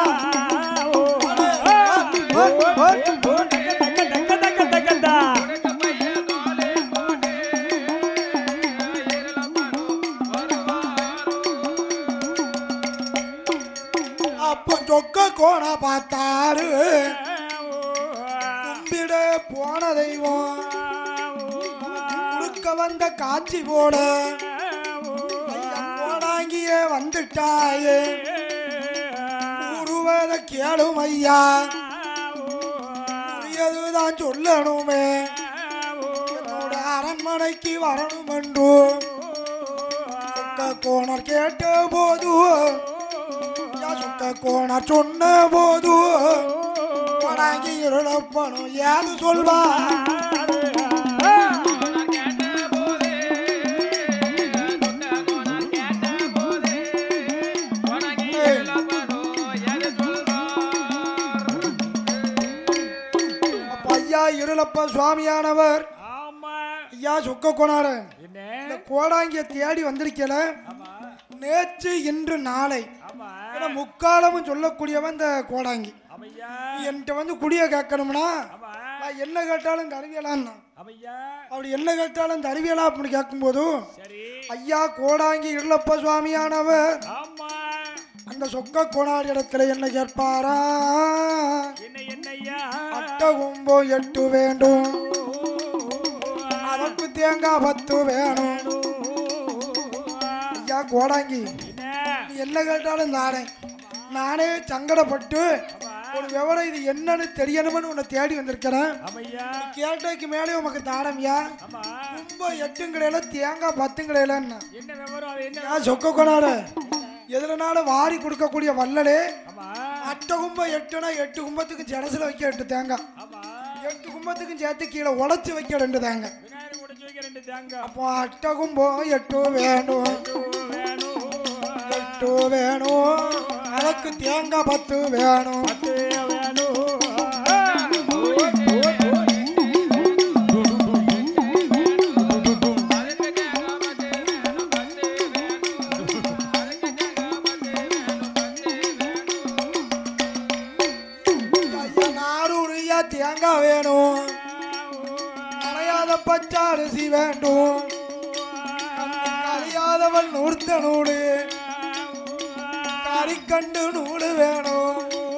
அப்போ சொக்க கோண பார்த்தாரு கும்பிட போன தெய்வம் குடுக்க வந்த காட்சி போட ஐயா கோடாங்கியே வந்துட்டாயே கூறுவத கேளும் ஐயா புரிய அதுதான் சொல்லணுமே என்னோட அரண்மனைக்கு வரணும் என்று சுக்க கோணர் கேட்ட போது யா சுக்க கோணர் சொன்ன போது வணங்கி இருளப்பனும் ஏது சொல்வா அப்ப ஐயா இருளப்ப சுவாமியானவர் ஆமா ஐயா சொக்க கோணாரன் என்ன இந்த கோடாங்கிய தேடி வந்திருக்கல ஆமா நேற்று இன்று நாளை ஆமா ஏன்னா முக்காலமும் சொல்லக்கூடியவன் இந்த கோடாங்கி அமையா நீ என்கிட்ட வந்து குடிய கேட்கணும்னா ஆமா நான் என்ன கேட்டாலும் தருவியலான்னா அமையா அப்படி என்ன கேட்டாலும் தருவியலா அப்படின்னு கேட்கும்போது சரி ஐயா கோடாங்கி இருளப்ப சுவாமியானவர் ஆமா அந்த சொக்க கோணாடி இடத்துல என்ன கேட்பாரா என்ன என்னையா அட்ட கும்போ எட்டு வேண்டும் அதற்கு தேங்காய் பத்து வேணும் ஐயா கோடாங்கி என்ன நீ என்ன கேட்டாலும் தானே நானே சங்கடப்பட்டு ஒரு விவரம் இது என்னன்னு தெரியணும்னு உன்னை தேடி வந்திருக்கிறேன் அமையா கேட்டதுக்கு மேலே உமக்கு தாடம்யா ஆமா ரொம்ப எட்டும் கிடையில தேங்காய் பத்தும் கிடையிலன்னா என்ன விவரம் அது என்ன ஏன் சொக்க கொண்டாட எதுலனால வாரி கொடுக்கக்கூடிய வல்லலே ஆமா அட்ட கும்பம் எட்டுனா எட்டு கும்பத்துக்கும் ஜடசில் வைக்க எட்டு தேங்காய் ஆமா எட்டு கும்பத்துக்கும் சேர்த்து கீழே உழைச்சி வைக்க ரெண்டு தேங்காய் விநாயகர் உடைச்சு வைக்க ரெண்டு தேங்காய் அப்போ அட்ட கும்பம் எட்டு வேணும் வேணும் எட்டு வேணும் அதுக்கு தேங்காய் பத்து வேணும் பத்து வேணும் ஐயா நாரூறியா தேங்காய் வேணும் நனையாத பச்சை அரிசி வேண்டும் கழியாதவள் நூர்த்த நூடு கறிக்கண்டு நூடு வேணும்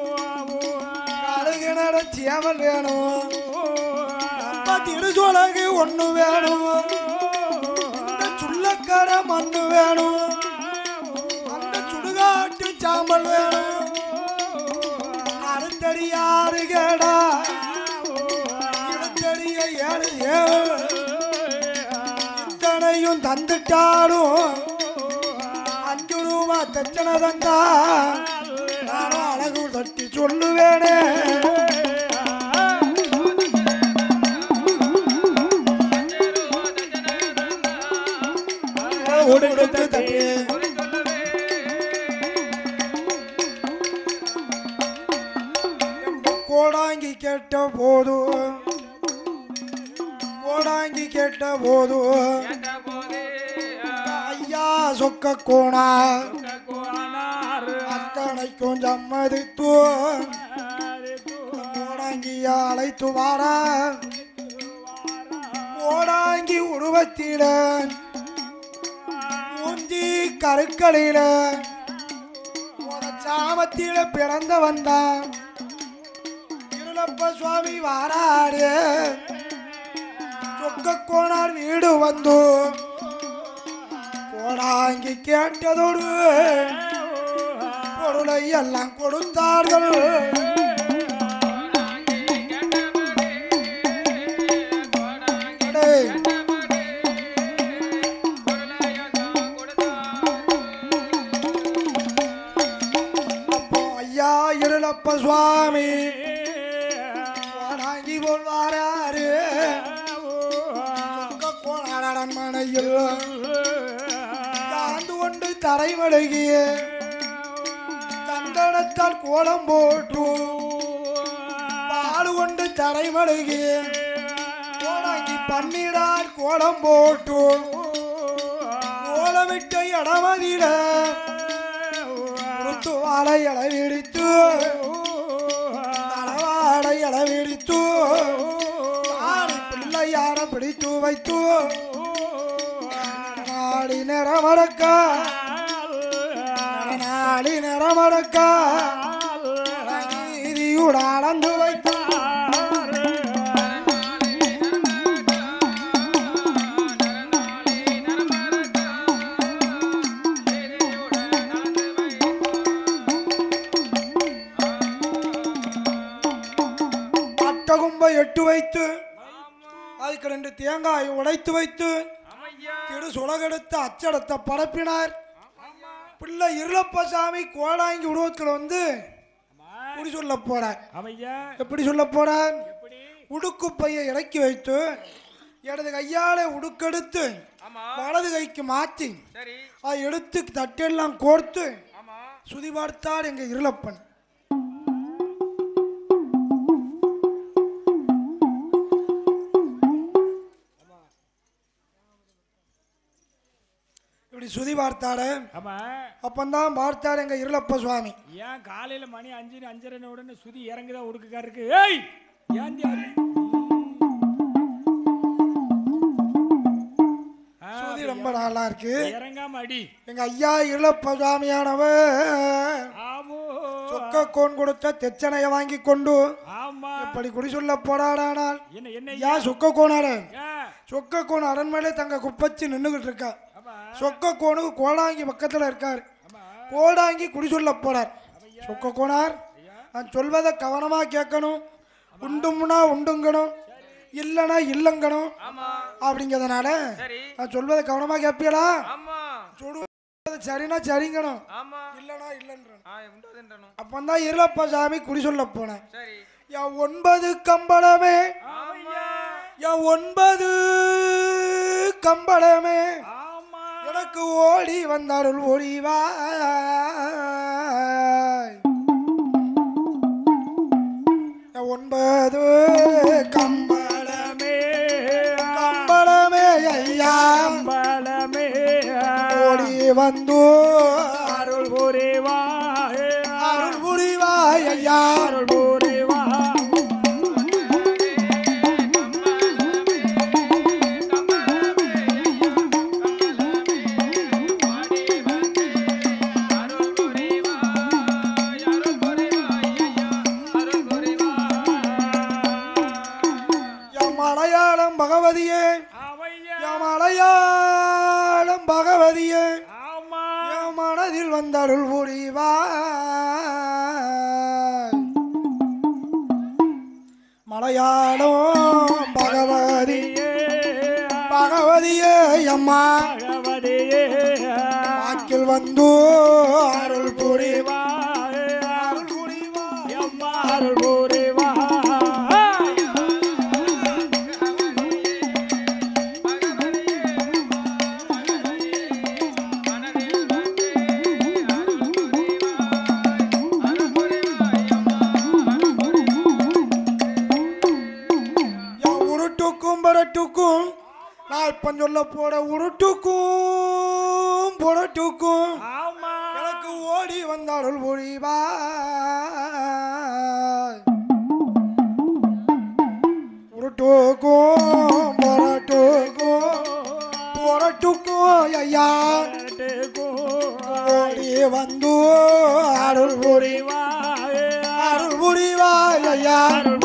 கழுகிணற சேவல் வேணும் நம்ம திருச்சோழகு ஒண்ணு வேணும் இந்த சுள்ளக்கர மண்ணு வேணும் அந்த சுடுகாட்டு சாம்பல் வேணும் அறுத்தடியாறு கேடா இடத்தடிய ஏழு ஏழு இத்தனையும் தந்துட்டாலும் அஞ்சு ரூபா தச்சனை தந்தா நானும் அழகு தட்டி சொல்லுவேனே உடுத்து தட்டி கோடாங்கி கேட்ட போது கோடாங்கி கேட்ட போது ஐயா சொக்க கோணா அத்தனைக்கும் சம்மதித்து கோடாங்கியா அழைத்து வாரா கோடாங்கி உருவத்தில மூஞ்சி கருக்களில சாமத்தில பிறந்த வந்தான் இருளப்ப சுவாமி வாராரு சொக்க கோணார் வீடு வந்து கோடாங்கி கேட்டதோடு பொருளை எல்லாம் கொடுத்தார்கள் டேய், அப்போ ஐயா இருளப்ப சுவாமி கோடாங்கி போல் வாராரு சொக்க கோணார் அரண்மனையில் தாழ்ந்து கொண்டு தரைமடகிய தந்தனத்தால் கோலம் போட்டு பாடு கொண்டு தரைமடகிய கோடாங்கி பன்னீரால் கோலம் போட்டு கோலமிட்ட இடமதில முத்து வாழை இளவிடித்து தலவாடை இளவிடித்து ஆடி பிள்ளையார பிடித்து வைத்து நாடி நிறமடக்க நாடி நிறமடக்க நீதியுட அளந்து வைத்து அட்டகும் கம்பை எட்டு வைத்து அதுக்கு ரெண்டு தேங்காய் உடைத்து வைத்து திரு சுலகெடுத்து அச்சடத்தை பரப்பினார் பிள்ளை இருளப்பசாமி கோடாங்கி உருவத்தில் வந்து குடி சொல்ல போறார் அமையா எப்படி சொல்ல போறார் எப்படி உடுக்கு பையை இறக்கி வைத்து இடது கையால உடுக்கெடுத்து வலது கைக்கு மாற்றி அதை எடுத்து தட்டெல்லாம் கோர்த்து சுதி பார்த்தார் எங்க இருளப்பன் இப்படி சுதி பார்த்தாரு ஆமா அப்பந்தான் பார்த்தார் எங்க இருளப்ப சுவாமி ஏன் காலையில மணி அஞ்சு அஞ்சரை உடனே சுதி இறங்குதா உடுக்குக்காருக்கு ஏய் ஏன் தியாரு? ஆ, சுதி ரொம்ப நல்லா இருக்கு இறங்காம அடி எங்க ஐயா இருளப்ப சுவாமியானவர் ஆமோ சொக்க கோன் கொடுத்த தெச்சனையை வாங்கி கொண்டு ஆமா இப்படி குடி சொல்ல போராடானால் என்ன என்ன ஐயா சொக்க கோனாரு ஏன்? சொக்க கோன் அரண்மனையில தங்க குப்பச்சு நின்றுகிட்டு இருக்கா ஆமா சொக்க கோனுக்கு கோடாங்கி பக்கத்துல இருக்காரு ஆமா கோடாங்கி குடி சொல்ல போறார் சொக்க கோனார் நான் சொல்வதை கவனமா கேட்கணும் உண்டும்னா உண்டுங்கணும் இல்லைனா இல்லங்கணும் அப்படிங்கிறதுனால நான் சொல்வதை கவனமா கேட்பீங்களா சொல்லுவது சரினா சரிங்கணும் இல்லைனா இல்லைன்றணும் அப்பந்தான் இருளப்ப சாமி குடி சொல்ல போனேன் என் ஒன்பது கம்பளமே என் ஒன்பது கம்பளமே ஆமா எனக்கு ஓடி வந்தாருள் ஓடிவாய் என் ஒன்பது கம்பளமே கம்பளமே ஐயா பலமே ஓடி வந்து அருள் புரிவா அருள் புரிவாய் ஐயா அருள் புரிவா என் மலையாளம் பகவதியே அவையா என் மலையாளம் பகவதியே ஆமா என் மனதில் வந்தருள் புரிவாய் மலையாளம் பகவதி பகவதியே அம்மா பகவதியே வாக்கில் வந்து அருள் புரிவா அருள் புரிவா அம்மா அருள் புரிவா என் உருட்டுக்கும் பரட்டுக்கும் நான் இப்ப சொல்ல போற உருட்டுக்கும் புரட்டுக்கும் ஆமா எனக்கு ஓடி வந்த அருள் புரிவா உருட்டுக்கும் புரட்டுக்கும் புரட்டுக்கும் ஐயா ஓடி வந்து அருள் புரிவா அருள் புரிவா ஐயா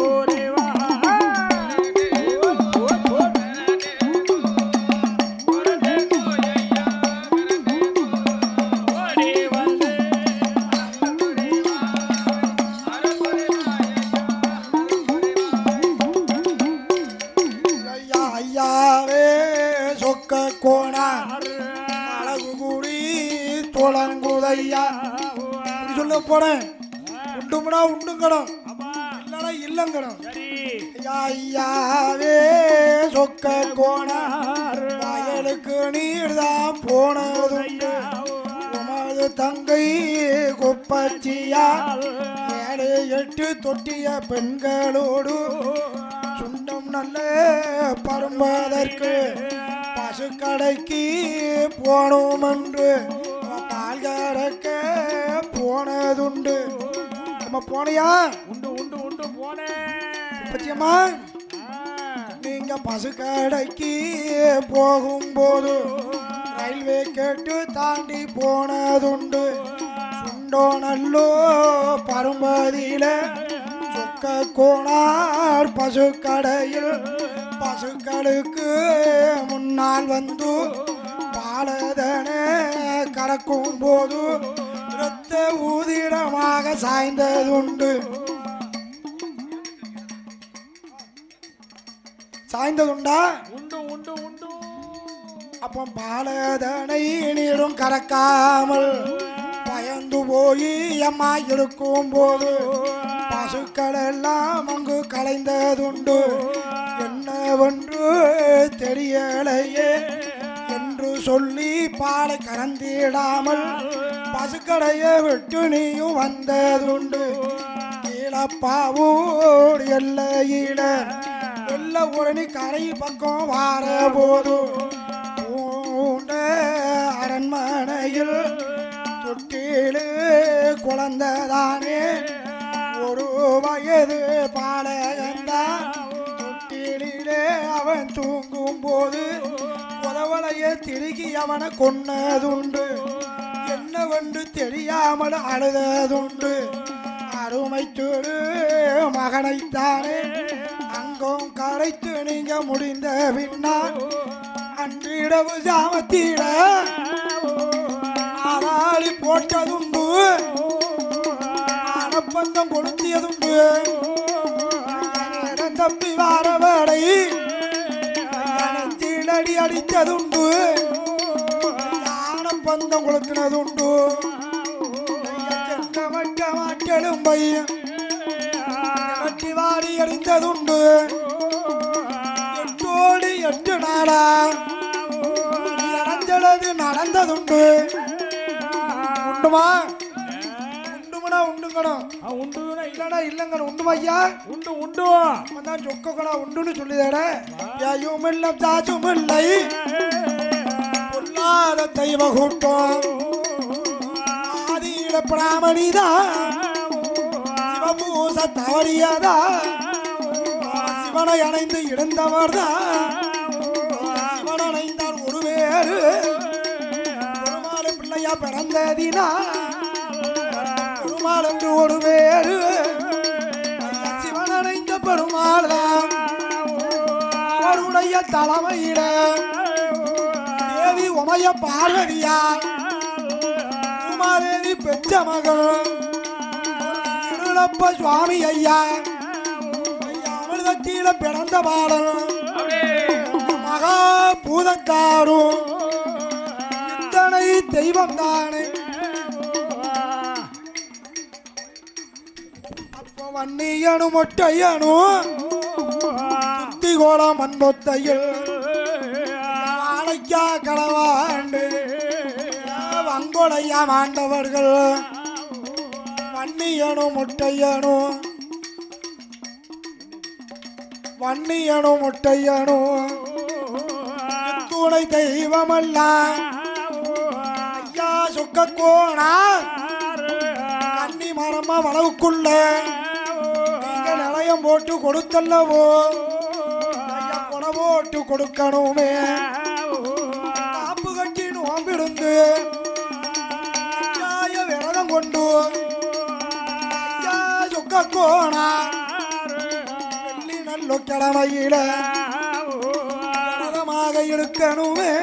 ஐயா ஐயாவே சொக்க கோணா அழகு கூடி துளங்குதையா இப்படி சொல்ல போறேன் உண்டுமுடா உண்டுங்கணும் இல்லைனா இல்லங்கணும் ஐயா ஐயாவே சொக்க கோணா வயலுக்கு நீர்தான் போனதுண்டு உமது தங்கை குப்பச்சியா ஏழு எட்டு தொட்டிய பெண்களோடு சுண்டம் நல்ல பரும்பதற்கு பசுக்கடைக்கு போனோம் என்று பால் கறக்க போனதுண்டு நம்ம போனியா உண்டு உண்டு உண்டு போனேன் பச்சியம்மா நீங்க பசுக்கடைக்கு போகும்போது ரயில்வே கேட்டு தாண்டி போனதுண்டு சுண்டோ நல்லோ பருமதியில சொக்க கோணார் பசுக்கடையில் பசுக்களுக்கு முன்னால் வந்து பாலதன கறக்கும் போது இரத்த ஊதிடமாக சாய்ந்ததுண்டு சாய்ந்ததுண்டா உண்டு உண்டு உண்டு அப்போ பாலதனை நீரும் கறக்காமல் பயந்து போய் அம்மா இருக்கும் போது பசுக்கள் எல்லாம் அங்கு கலைந்ததுண்டு என்னவென்று தெரியலையே என்று சொல்லி பாலை கறந்திடாமல் பசுக்கடையை விட்டு நீயும் வந்ததுண்டு கீழப்பாவூர் எல்லையில வெள்ள உடனே கரை பக்கம் வார போது பூண்ட அரண்மனையில் தொட்டிலு குழந்ததானே ஒரு வயது பாலகந்தான் தொட்டிலே அவன் தூங்கும் போது உதவலைய திருகி அவனை கொன்னதுண்டு என்னவென்று தெரியாமல் அழுததுண்டு அருமை திரு மகனைத்தானே அங்கும் கரைத்து நீங்க முடிந்த பின்னால் அன்றிரவு ஜாமத்தீர ஆராளி போட்டதுண்டு ஆனப்பந்தம் கொளுத்தியதுண்டு நேரம் தப்பி வார வேடை தீழடி அடித்ததுண்டு ஆனப்பந்தம் கொளுத்தினதுண்டு சென்ற மாட்டலும் பையன் கட்டி வாடி அடித்ததுண்டு எட்டோடு எட்டு நாளா நடந்தது நடந்ததுண்டு உண்டுமா உண்டுமடா உண்டுங்கணும் ஆ, உண்டுனா இல்ல இல்லடா இல்லங்கணும் உண்டுமா ஐயா உண்டு உண்டு அவன் தான் சொக்கக்கடா உண்டுன்னு சொல்லிதாட யாயும் இல்லை தாச்சும் இல்லை பொல்லாத தெய்வ கூட்டம் ஆதியிட பிராமணிதான் சிவபூச தவறியதா சிவனை அணைந்து இழந்தவர்தான் சிவன் அணைந்தார் ஒரு பேரு பெருமாள் பிள்ளையா பிறந்ததினா பெருமாள் என்று ஒரு பேரு சிவன் அணைந்த பெருமாள் தான் அவருடைய தலைமையில தேவி உமைய பார்வதியா உமாதேவி பெற்ற மகள் இருளப்ப சுவாமி ஐயா ஐயா, அமிர்தத்தில பிறந்த பாடல் மகா பூதக்காரும் இத்தனை தெய்வம் தானே அப்போ வன்னியனு மொட்டையனும் சுத்தி கோலம் மண்பொத்தையில் வாழைக்கா களவாண்டு வங்கொடையா மாண்டவர்கள் வன்னியனும் முட்டையனும் வன்னியனும் முட்டையனும் துணை தெய்வமல்லாம் ஐயா சொக்க கோணா கன்னி மரமா வளவுக்குள்ள நீங்க நிலையம் போட்டு கொடுத்தல்லவோ ஐயா கொடை போட்டு கொடுக்கணுமே காப்பு கட்டி நோம்பிடுந்து ஐயாய விரதம் கொண்டு ஐயா சொக்க கோணா வெள்ளி நல்ல கிழமையில விரதமாக இருக்கணுமே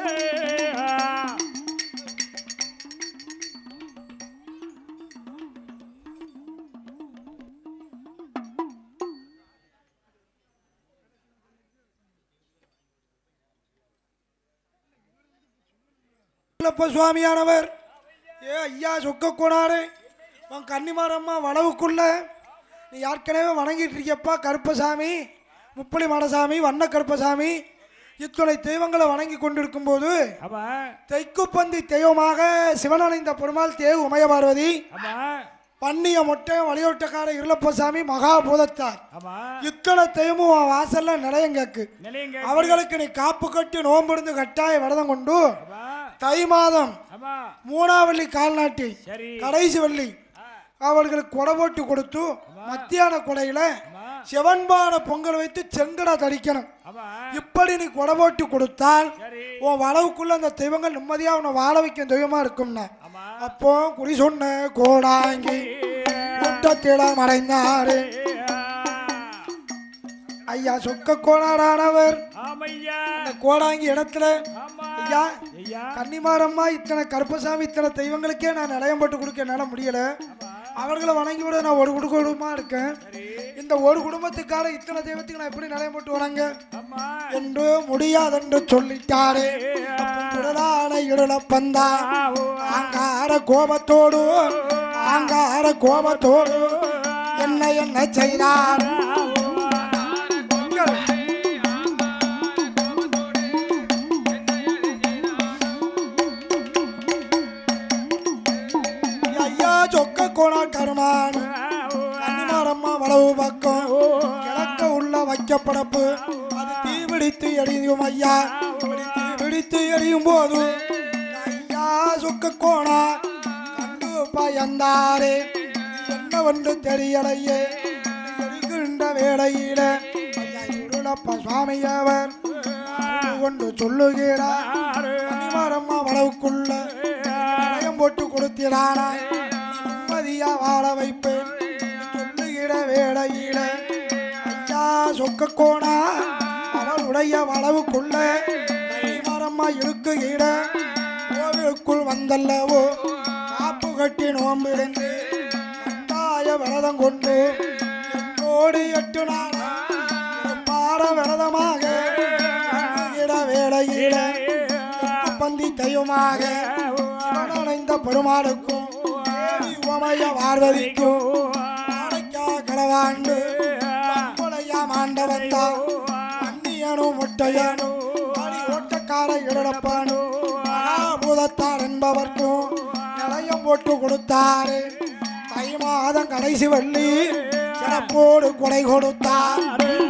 இல்லப்ப சுவாமியானவர் ஏ ஐயா சொக்க கோணாரு உன் கன்னிமாரம்மா வளவுக்குள்ள நீ ஏற்கனவே வணங்கிட்டு இருக்கியப்பா கருப்பசாமி முப்பளி மடசாமி வண்ண கருப்பசாமி இத்துணை தெய்வங்களை வணங்கி கொண்டிருக்கும் போது ஆமா தெய்க்குப்பந்தி தெய்வமாக சிவனடைந்த பெருமாள் தேவ் உமைய பார்வதி ஆமா பன்னிய மொட்டை வழியோட்டக்கார இருளப்பசாமி மகாபூதத்தார் ஆமா இத்தனை தெய்வமும் உன் வாசல்ல நிலையங்கக்கு நிலையங்க அவர்களுக்கு நீ காப்பு கட்டி நோம்பிருந்து கட்டாய விரதம் கொண்டு ஆமா தை மாதம் ஆமா மூணாவள்ளி கால்நாட்டி சரி கடைசி வள்ளி அவர்களுக்கு கொடை போட்டு கொடுத்து மத்தியான கொடையில சிவன்பான பொங்கல் வைத்து செங்கடா தடிக்கணும் ஆமா இப்படி நீ கொடை போட்டு கொடுத்தால் சரி உன் வளவுக்குள்ள அந்த தெய்வங்கள் நிம்மதியா உன்னை வாழ வைக்கும் தெய்வமா இருக்கும்னா ஆமா அப்போ குறி சொன்ன கோடாங்கி கூட்டத்தில மறைந்தாரு ஐயா சொக்க கோணாடானவர் ஆமையா அந்த கோடாங்கி இடத்துல ஆமா ஐயா ஐயா கன்னிமாரம்மா இத்தனை கருப்பசாமி இத்தனை தெய்வங்களுக்கே நான் நிலையம் போட்டு கொடுக்க என்னால் முடியல அவர்களை வணங்கி விட நான் ஒரு குடும்பமா இருக்கேன் இந்த ஒரு குடும்பத்துக்காக இத்தனை தெய்வத்துக்கு நான் எப்படி நிலையம் போட்டு வணங்க ஆமா என்று முடியாதென்று சொல்லிட்டாரே உடலான இடலப்பந்தா ஆங்கார கோபத்தோடு ஆங்கார கோபத்தோடு என்ன என்ன செய்தார் ஐயா சொக்க கோணா கருமான் கன்னிமாரம்மா வளவு பக்கம் கிழக்க உள்ள வைக்கப்படப்பு அது தீபிடித்து எரியும் ஐயா அப்படி தீபிடித்து எரியும் போது ஐயா சொக்க கோணா கண்டு பயந்தாரே என்னவென்று தெரியலையே எரிகின்ற வேளையில ஐயா இருளப்ப சுவாமி அவர் கொண்டு சொல்லுகிறார் கன்னிமாரம்மா வளவுக்குள்ள நிலையம் போட்டு கொடுத்திடானா நிம்மதியா வாழ வைப்பேன் சொல்லுகிற வேளையில ஐயா சொக்க கோணா அவளுடைய வளவுக்குள்ள மரம்மா இருக்குகிற கோவிலுக்குள் வந்தல்லவோ காப்பு கட்டி நோம்பிருந்து கட்டாய விரதம் கொண்டு என்னோடு எட்டு நாள் பார விரதமாக இருக்குகிற வேளையில பந்தி தெய்வமாக சிவனடைந்த பெருமாளுக்கும் தேவி உமைய பார்வதிக்கும் நாளைக்கா கடவாண்டு நம்மளையா மாண்டவத்தா அந்நியனும் முட்டையனும் அடி ஓட்டக்கார இடப்பானும் மகாபூதத்தார் என்பவர்க்கும் நிலையம் போட்டு கொடுத்தாரு தை மாதம் கடைசி வள்ளி சிறப்போடு கொடை கொடுத்தார்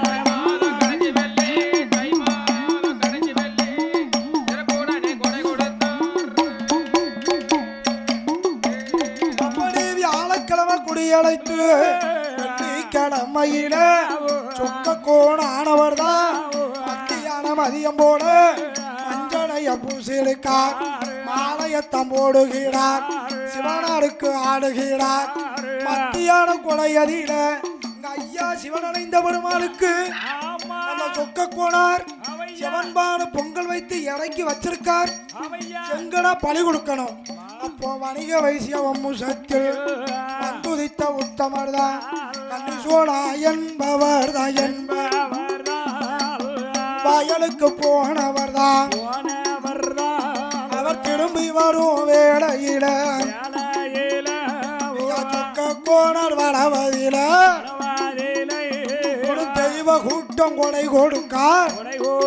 அப்படி வியாழக்கிழமை குடியழைத்து வெள்ளிக்கிழமையில சொக்க கோணானவர் தான் மத்தியானம் அதிகம் போல மஞ்சளைய பூசிருக்கார் மாலையத்தம் போடுகிறார் சிவனாருக்கு ஆடுகிறார் மத்தியான கொடையதில எங்க ஐயா சிவனடைந்த பெருமாளுக்கு ஆமா நம்ம சொக்க கோணார் சிவன்பான பொங்கல் வைத்து இறக்கி வச்சிருக்கார் அவையா எங்கடா பழி கொடுக்கணும் அப்போ வணிக வைசிய வம்முசத்தில் வந்துதித்த உத்தமர் தான் கண்டிசோடா என்பவர் தான் என்பவர் வயலுக்கு போனவர் தான் அவர் திரும்பி வரும் வேளையில ஐயா சொக்க கோணர் வளவதில ஒரு தெய்வ கூட்டம் கொடை கொடுக்கார்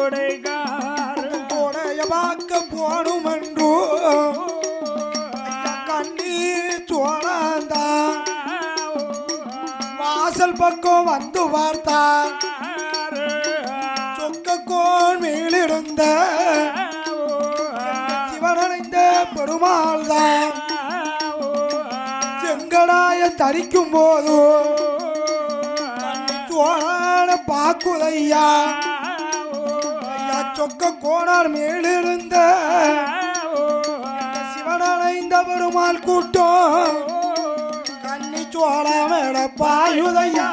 கொடைய பார்க்க போனும் என்று ஐயா கண்ணீர் சோழந்தான் வாசல் பக்கம் வந்து பார்த்தார் சொக்கக்கோன் மேலிருந்த சிவனடைந்த பெருமாள் தான் செங்கடாய தரிக்கும் போது சோழன பாக்குதையா ஐயா சொக்க கோணார் மேலிருந்த சிவனடைந்த பெருமாள் கூட்டம் கண்ணி சோழ மேட பாயுதையா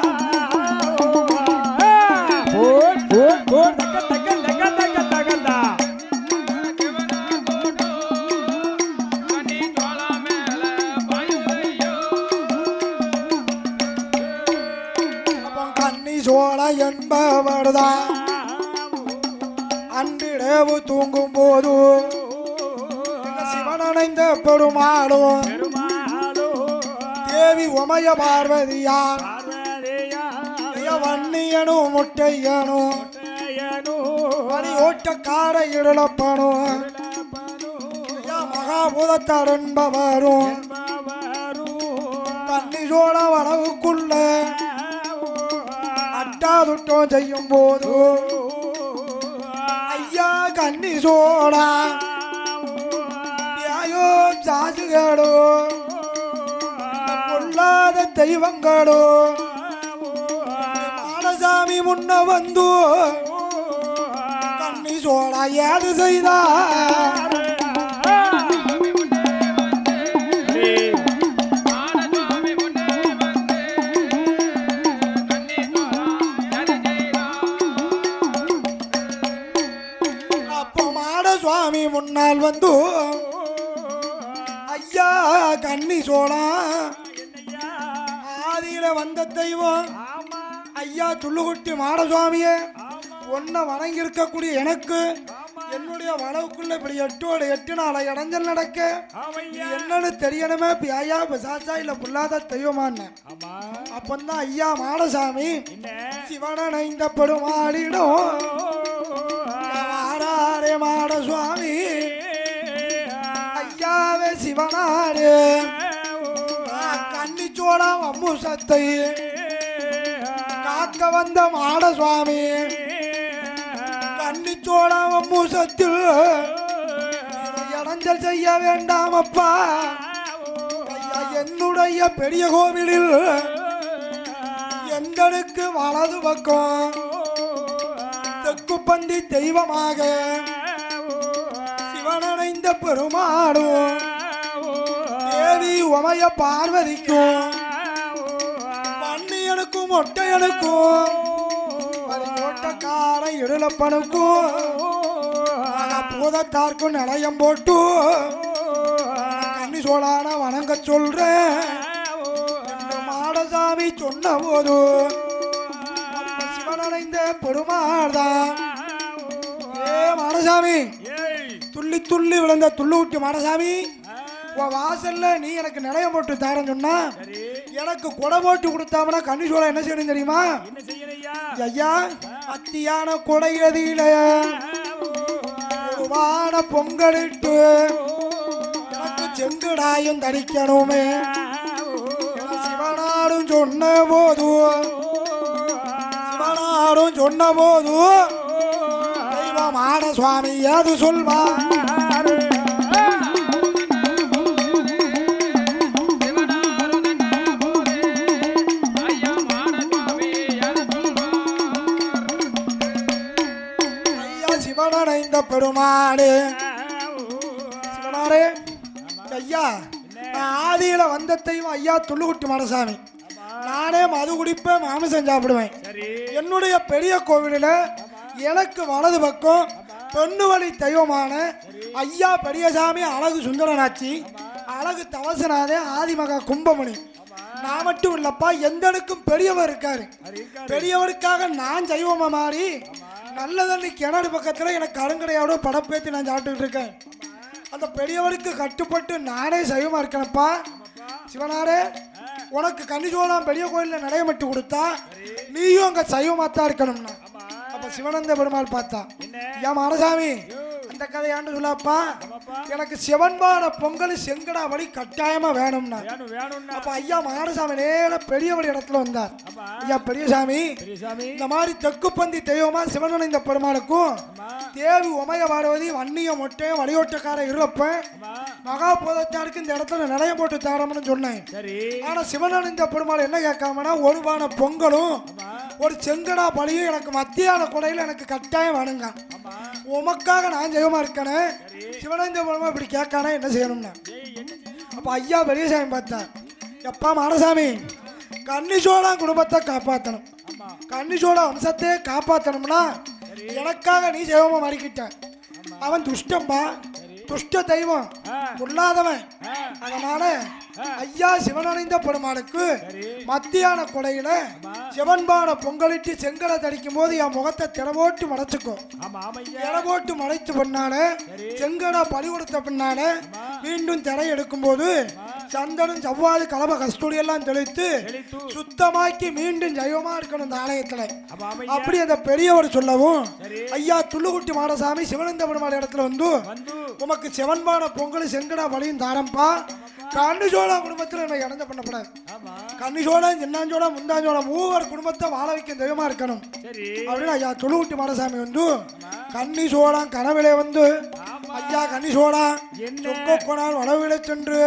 அப்போ கண்ணி சோழ என்பவர்தான் அன்றிரவு தூங்கும் போது சிவனடைந்த பெருமாளும் தேவி உமைய பார்வதியார் வன்னியனும் முட்டையனும் மணி ஓட்டக்கார இடலப்பனும் மகாபூதத்தார் என்பவரும் கண்ணி சோழ வளவுக்குள்ள அட்டாதுட்டம் செய்யும் போது ஐயா கண்ணி சோழா ஐயோ ஜாஜுகளோ பொல்லாத தெய்வங்களோ மாடசாமி முன்ன வந்து கண்ணி சோழா ஏது செய்தார் அப்போ மாட சுவாமி முன்னால் வந்து ஐயா கண்ணி சோழா ஆதியில வந்த தெய்வம் ஆமா ஐயா துள்ளுகுட்டி மாடசுவாமியே ஆமா உன்னை வணங்கி இருக்கக்கூடிய எனக்கு என்னுடைய வளவுக்குள்ள இப்படி எட்டோட எட்டு நாளை இடைஞ்சல் நடக்க இது ஆமையா என்னன்னு தெரியணுமே பியாயா பிசாசா இல்ல புல்லாத தெய்வமான்னு ஆமா அப்பந்தான் ஐயா மாடசாமி என்ன சிவனணைந்த பெருமாளிடம் ஆறாரே மாடசுவாமி ஐயாவே சிவனாரே கன்னிச்சோடா வம்முசத்தை காக்க வந்த மாடசுவாமி கன்னிச்சோடா வம்முசத்தில் இடைஞ்சல் செய்ய வேண்டாம் அப்பா ஐயா என்னுடைய பெரிய கோவிலில் எங்களுக்கு வலது பக்கம் தெற்கு பந்தி தெய்வமாக சிவனடைந்த பெருமாடும் தேவி உமைய பார்வதிக்கும் பன்னியனுக்கும் ஒட்டையனுக்கும் ஓட்டக்கார இருளப்பனுக்கும் பூதத்தார்க்கும் நிலையம் போட்டு கண்ணி சோழான வணங்க சொல்றேன் என்று மாடசாமி சொன்ன போது நம்ம சிவனடைந்த பெருமாள்தான் ஏ மாடசாமி ஏய் துள்ளி துள்ளி விழுந்த துள்ளுக்குட்டி மாடசாமி உன் வாசல்ல நீ எனக்கு நிலையம் போட்டு தாரன்னு சொன்னா சரி எனக்கு கொடை போட்டு கொடுத்தாமனா கண்ணி சோழ என்ன செய்யணும் தெரியுமா என்ன செய்யறையா ஐயா அத்தியான கொடையதில வான பொங்கலிட்டு எனக்கு செங்குடாயும் தரிக்கணுமே என சிவனாரும் சொன்ன போது சிவனாரும் சொன்ன போது தெய்வமான சுவாமி அது சொல்வா ஐயா சிவனடைந்த பெருமாடு சிவனாரே ஐயா நான் ஆதியில வந்த தெய்வம் ஐயா துள்ளுக்குட்டி மடசாமி நானே மது குடிப்பேன் மாமிசம் சாப்பிடுவேன் சரி என்னுடைய பெரிய கோவிலில் எனக்கு வலது பக்கம் பெண்ணு வழி தெய்வமான ஐயா பெரியசாமி அழகு சுந்தரனாச்சி அழகு தவசநாதே ஆதிமகா கும்பமணி நான் மட்டும் இல்லப்பா எந்தனுக்கும் பெரியவர் இருக்காரு பெரியவருக்காக நான் சைவமா மாறி நல்ல தண்ணி கிணறு பக்கத்தில் எனக்கு அருங்கடையோட படப்பேத்தி நான் சாப்பிட்டுட்டு இருக்கேன் அந்த பெரியவருக்கு கட்டுப்பட்டு நானே சைவமா இருக்கேனப்பா சிவனாரே உனக்கு கன்னிசோழம் பெரிய கோயிலில் நடையமிட்டு கொடுத்தா நீயும் அங்கே சைவமாக தான் இருக்கணும்னா அப்போ சிவனந்த பெருமாள் பார்த்தா ஏன் மானசாமி அந்த கதையாண்டு சொல்லாப்பா எனக்கு சிவன்பாட பொங்கல் செங்கடா வழி கட்டாயமா வேணும்னா வேணும் வேணும்னா அப்ப ஐயா மாடசாமி நேர பெரியவடி இடத்துல வந்தார் ஐயா பெரியசாமி பெரியசாமி இந்த மாதிரி தெற்கு பந்தி தெய்வமா சிவனடைந்த பெருமாளுக்கும் தேவி உமைய பார்வதி வன்னிய மொட்டையும் வடியோட்டக்கார இருளப்பன் மகாபோதத்தாருக்கு இந்த இடத்துல நிலைய போட்டு தாரம்னு சொன்னேன் சரி ஆனா சிவனடைந்த பெருமாள் என்ன கேட்காமனா ஒரு பான பொங்கலும் ஒரு செங்கடா பலியும் எனக்கு மத்தியான கொடையில் எனக்கு கட்டாயம் வேணுங்க உமக்காக நான் ஜெயமா இருக்கேனே சிவனடைந்த பெருமாள் இப்படி கேட்கானே என்ன செய்யணும்னா அப்ப ஐயா பெரியசாமி பார்த்தேன் எப்பா மாடசாமி கன்னிசோழா குடும்பத்தை காப்பாற்றணும் கன்னிசோழா வம்சத்தையே காப்பாற்றணும்னா எனக்காக நீ ஜெயமா மாறிக்கிட்ட அவன் துஷ்டம்பா துஷ்ட தெய்வம் பொல்லாதவன் அதனால ஐயா சிவனடைந்த பெருமாளுக்கு மத்தியான கொடையில சிவன்பான பொங்கலிட்டு செங்கலை தடிக்கும் போது என் முகத்தை திறவோட்டு மறைச்சுக்கும் ஆமா ஆமையா திரை போட்டு மறைத்து பின்னால செங்கடா பலி கொடுத்த பின்னால மீண்டும் திரை எடுக்கும் போது சந்தனம் செவ்வாது கலப கஸ்தூரி எல்லாம் தெளித்து தெளித்து. சுத்தமாக்கி மீண்டும் ஜெயமா இருக்கணும் இந்த ஆலயத்துல ஆமா ஆமையா அப்படி அந்த பெரியவர் சொல்லவும் ஐயா துள்ளுக்குட்டி மாடசாமி சிவனந்த பெருமாள் இடத்துல வந்து வந்து உமக்கு சிவன்பான பொங்கல் செங்கடா பலியும் தாரம்பா கண்ணுசோழா குடும்பத்தில் என்னை இறந்த பண்ணப்படாது ஆமா கண்ணுசோழம் சின்னாஞ்சோளம் முந்தாஞ்சோளம் மூவர் குடும்பத்தை வாழ வைக்க தெய்வமா இருக்கணும் சரி அப்படின்னு ஐயா தொழுகுட்டி மாடசாமி வந்து கன்னி சோழம் கனவிலே வந்து ஐயா கன்னி சோழம் என்ன? சொக்கோனால் வடவிலே சென்று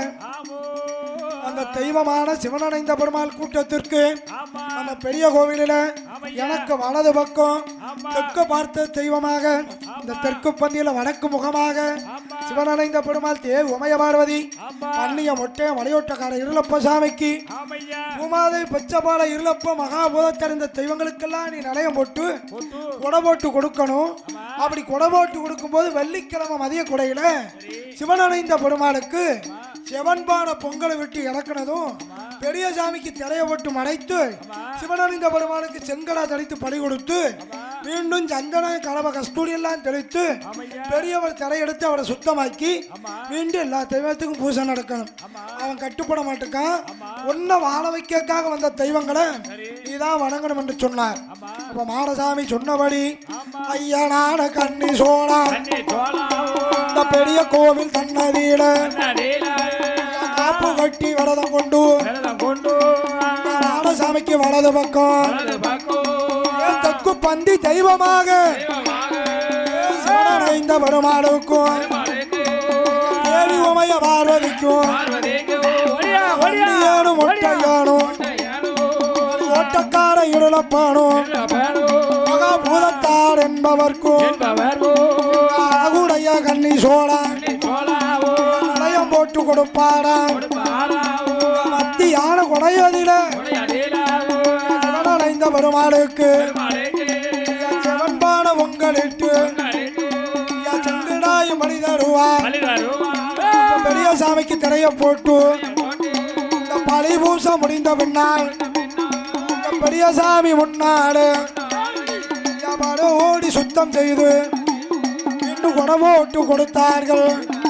ஆமோ அந்த தெய்வமான சிவனடைந்த பெருமாள் கூட்டத்திற்கு ஆமா அந்த பெரிய கோவிலில் எனக்கு வலது பக்கம் தெற்கு பார்த்த தெய்வமாக இந்த தெற்கு பந்தியில வடக்கு முகமாக சிவனடைந்த பெருமாள் தேவ் உமைய பார்வதி பன்னிய மொட்டை மலையோட்டக்கார இருளப்ப சாமிக்கு ஆமையா பூமாதை பச்சைபால இருளப்ப மகாபூதத்தறிந்த தெய்வங்களுக்கெல்லாம் நீ நிலையம் போட்டு போட்டு கொடை போட்டு கொடுக்கணும் அப்படி கொடை போட்டு கொடுக்கும்போது வெள்ளிக்கிழமை மதிய கொடையில சிவனடைந்த பெருமாளுக்கு சிவன்பான பொங்கலை விட்டு இறக்குனதும் பெரிய சாமிக்கு திரைய போட்டு மறைத்து சிவனறிந்த பெருமானுக்கு செங்கடா தடித்து பலி கொடுத்து மீண்டும் சந்தன கலவ கஸ்தூரி எல்லாம் தெளித்து ஆமையா பெரியவர் திரையெடுத்து அவரை சுத்தமாக்கி மீண்டும் எல்லா தெய்வத்துக்கும் பூஜை நடக்கணும் அவன் கட்டுப்பட மாட்டேக்கான் ஒன்ன வாழ வைக்கக்காக வந்த தெய்வங்களை நீதான் வணங்கணும் என்று சொன்னார் அப்ப மாடசாமி சொன்னபடி ஐயனான கண்ணி சோழா கண்ணே சோழாவோ இந்த பெரிய கோவில் தன்னதியில நடில காப்பு கட்டி வரதம் கொண்டு விரதம் கொண்டு மாடசாமிக்கு வலது பக்கம் வலது பக்கம் ஏன் தெற்கு பந்தி தெய்வமாக சிவனைந்த பெருமாளுக்கும் தேவி உமைய பார்வதிக்கும் ஓடியா ஓடியா வண்டியானும் ஒட்டையானும் ஓட்டக்கார இருளப்பானும் மகாபூதத்தார் என்பவர்க்கும் அழகுடைய கண்ணி சோழன் நயம் போட்டு கொடுப்பாராம் மத்தியான குடையதில சிவனடைந்த பெருமாளுக்கு செவன்பான பொங்கலிட்டு செங்கடாய் மணி தருவார் பெரிய சாமிக்கு திரைய போட்டு இந்த பழி பூசம் முடிந்த பின்னால் இந்த பெரிய சாமி முன்னாடு எவரோ ஓடி சுத்தம் செய்து இன்னும் குடவோட்டு கொடுத்தார்கள்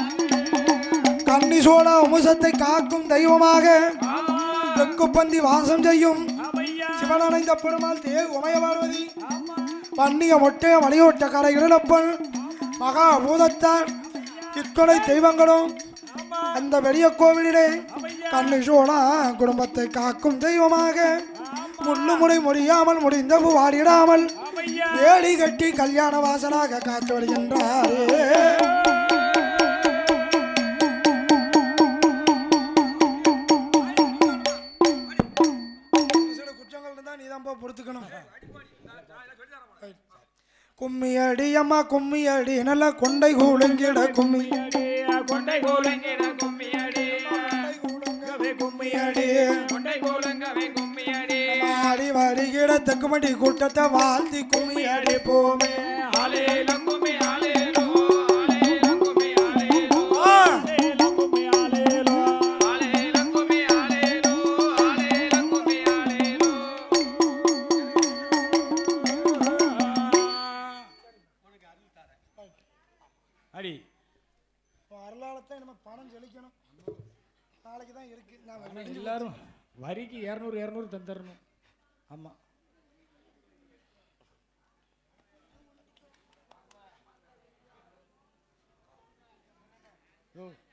கன்னி சோழ வம்சத்தை காக்கும் தெய்வமாக தெக்குப்பந்தி வாசம் செய்யும் சிவனடைந்த பெருமாள் தே உமய பார்வதி பன்னிய மொட்டைய மலையோட்ட கரை இருளப்பன் மகா பூதத்தார் இத்தொலை தெய்வங்களும் அந்த பெரிய கோவிலிலே கண்ணி சோழா குடும்பத்தை காக்கும் தெய்வமாக முள்ளு முறை முடியாமல் முடிந்த வாடிடாமல் வேலி கட்டி கல்யாண வாசலாக காத்து வருகின்றாரே சில குற்றங்கள் இருந்தா நீ தான் பொறுத்துக்கணும் கும்மி அடி அம்மா கும்மி அடி நல்ல கொண்டை கூழுங்கிட கும்மி கொண்டை கோலங்கிட கும்மியடி கும்மி அடி கொண்டை கோலங்கவே கும்மியடி ஆடி வருகிற தெக்குமடி கூட்டத்தை வாழ்த்தி கும்மி அடி போமே ஆலேலம் கும்மி ஆலேலோ ஆலேலம் கும்மி ஆலேலோ ஆ, ஆலேலம் கும்மி ஆலேலோ ஆலேலம் கும்மி ஆலேலோ ஆலேலம் கும்மி ஆலேலோ அடி வரலாலத்தை நம்ம பணம் செலுக்கணும் நாளைக்கு தான் இருக்கு நான் விடிஞ்சு எல்லாரும் வரிக்கு இரநூறு இரநூறு தந்துடணும் ஆமாம் யோ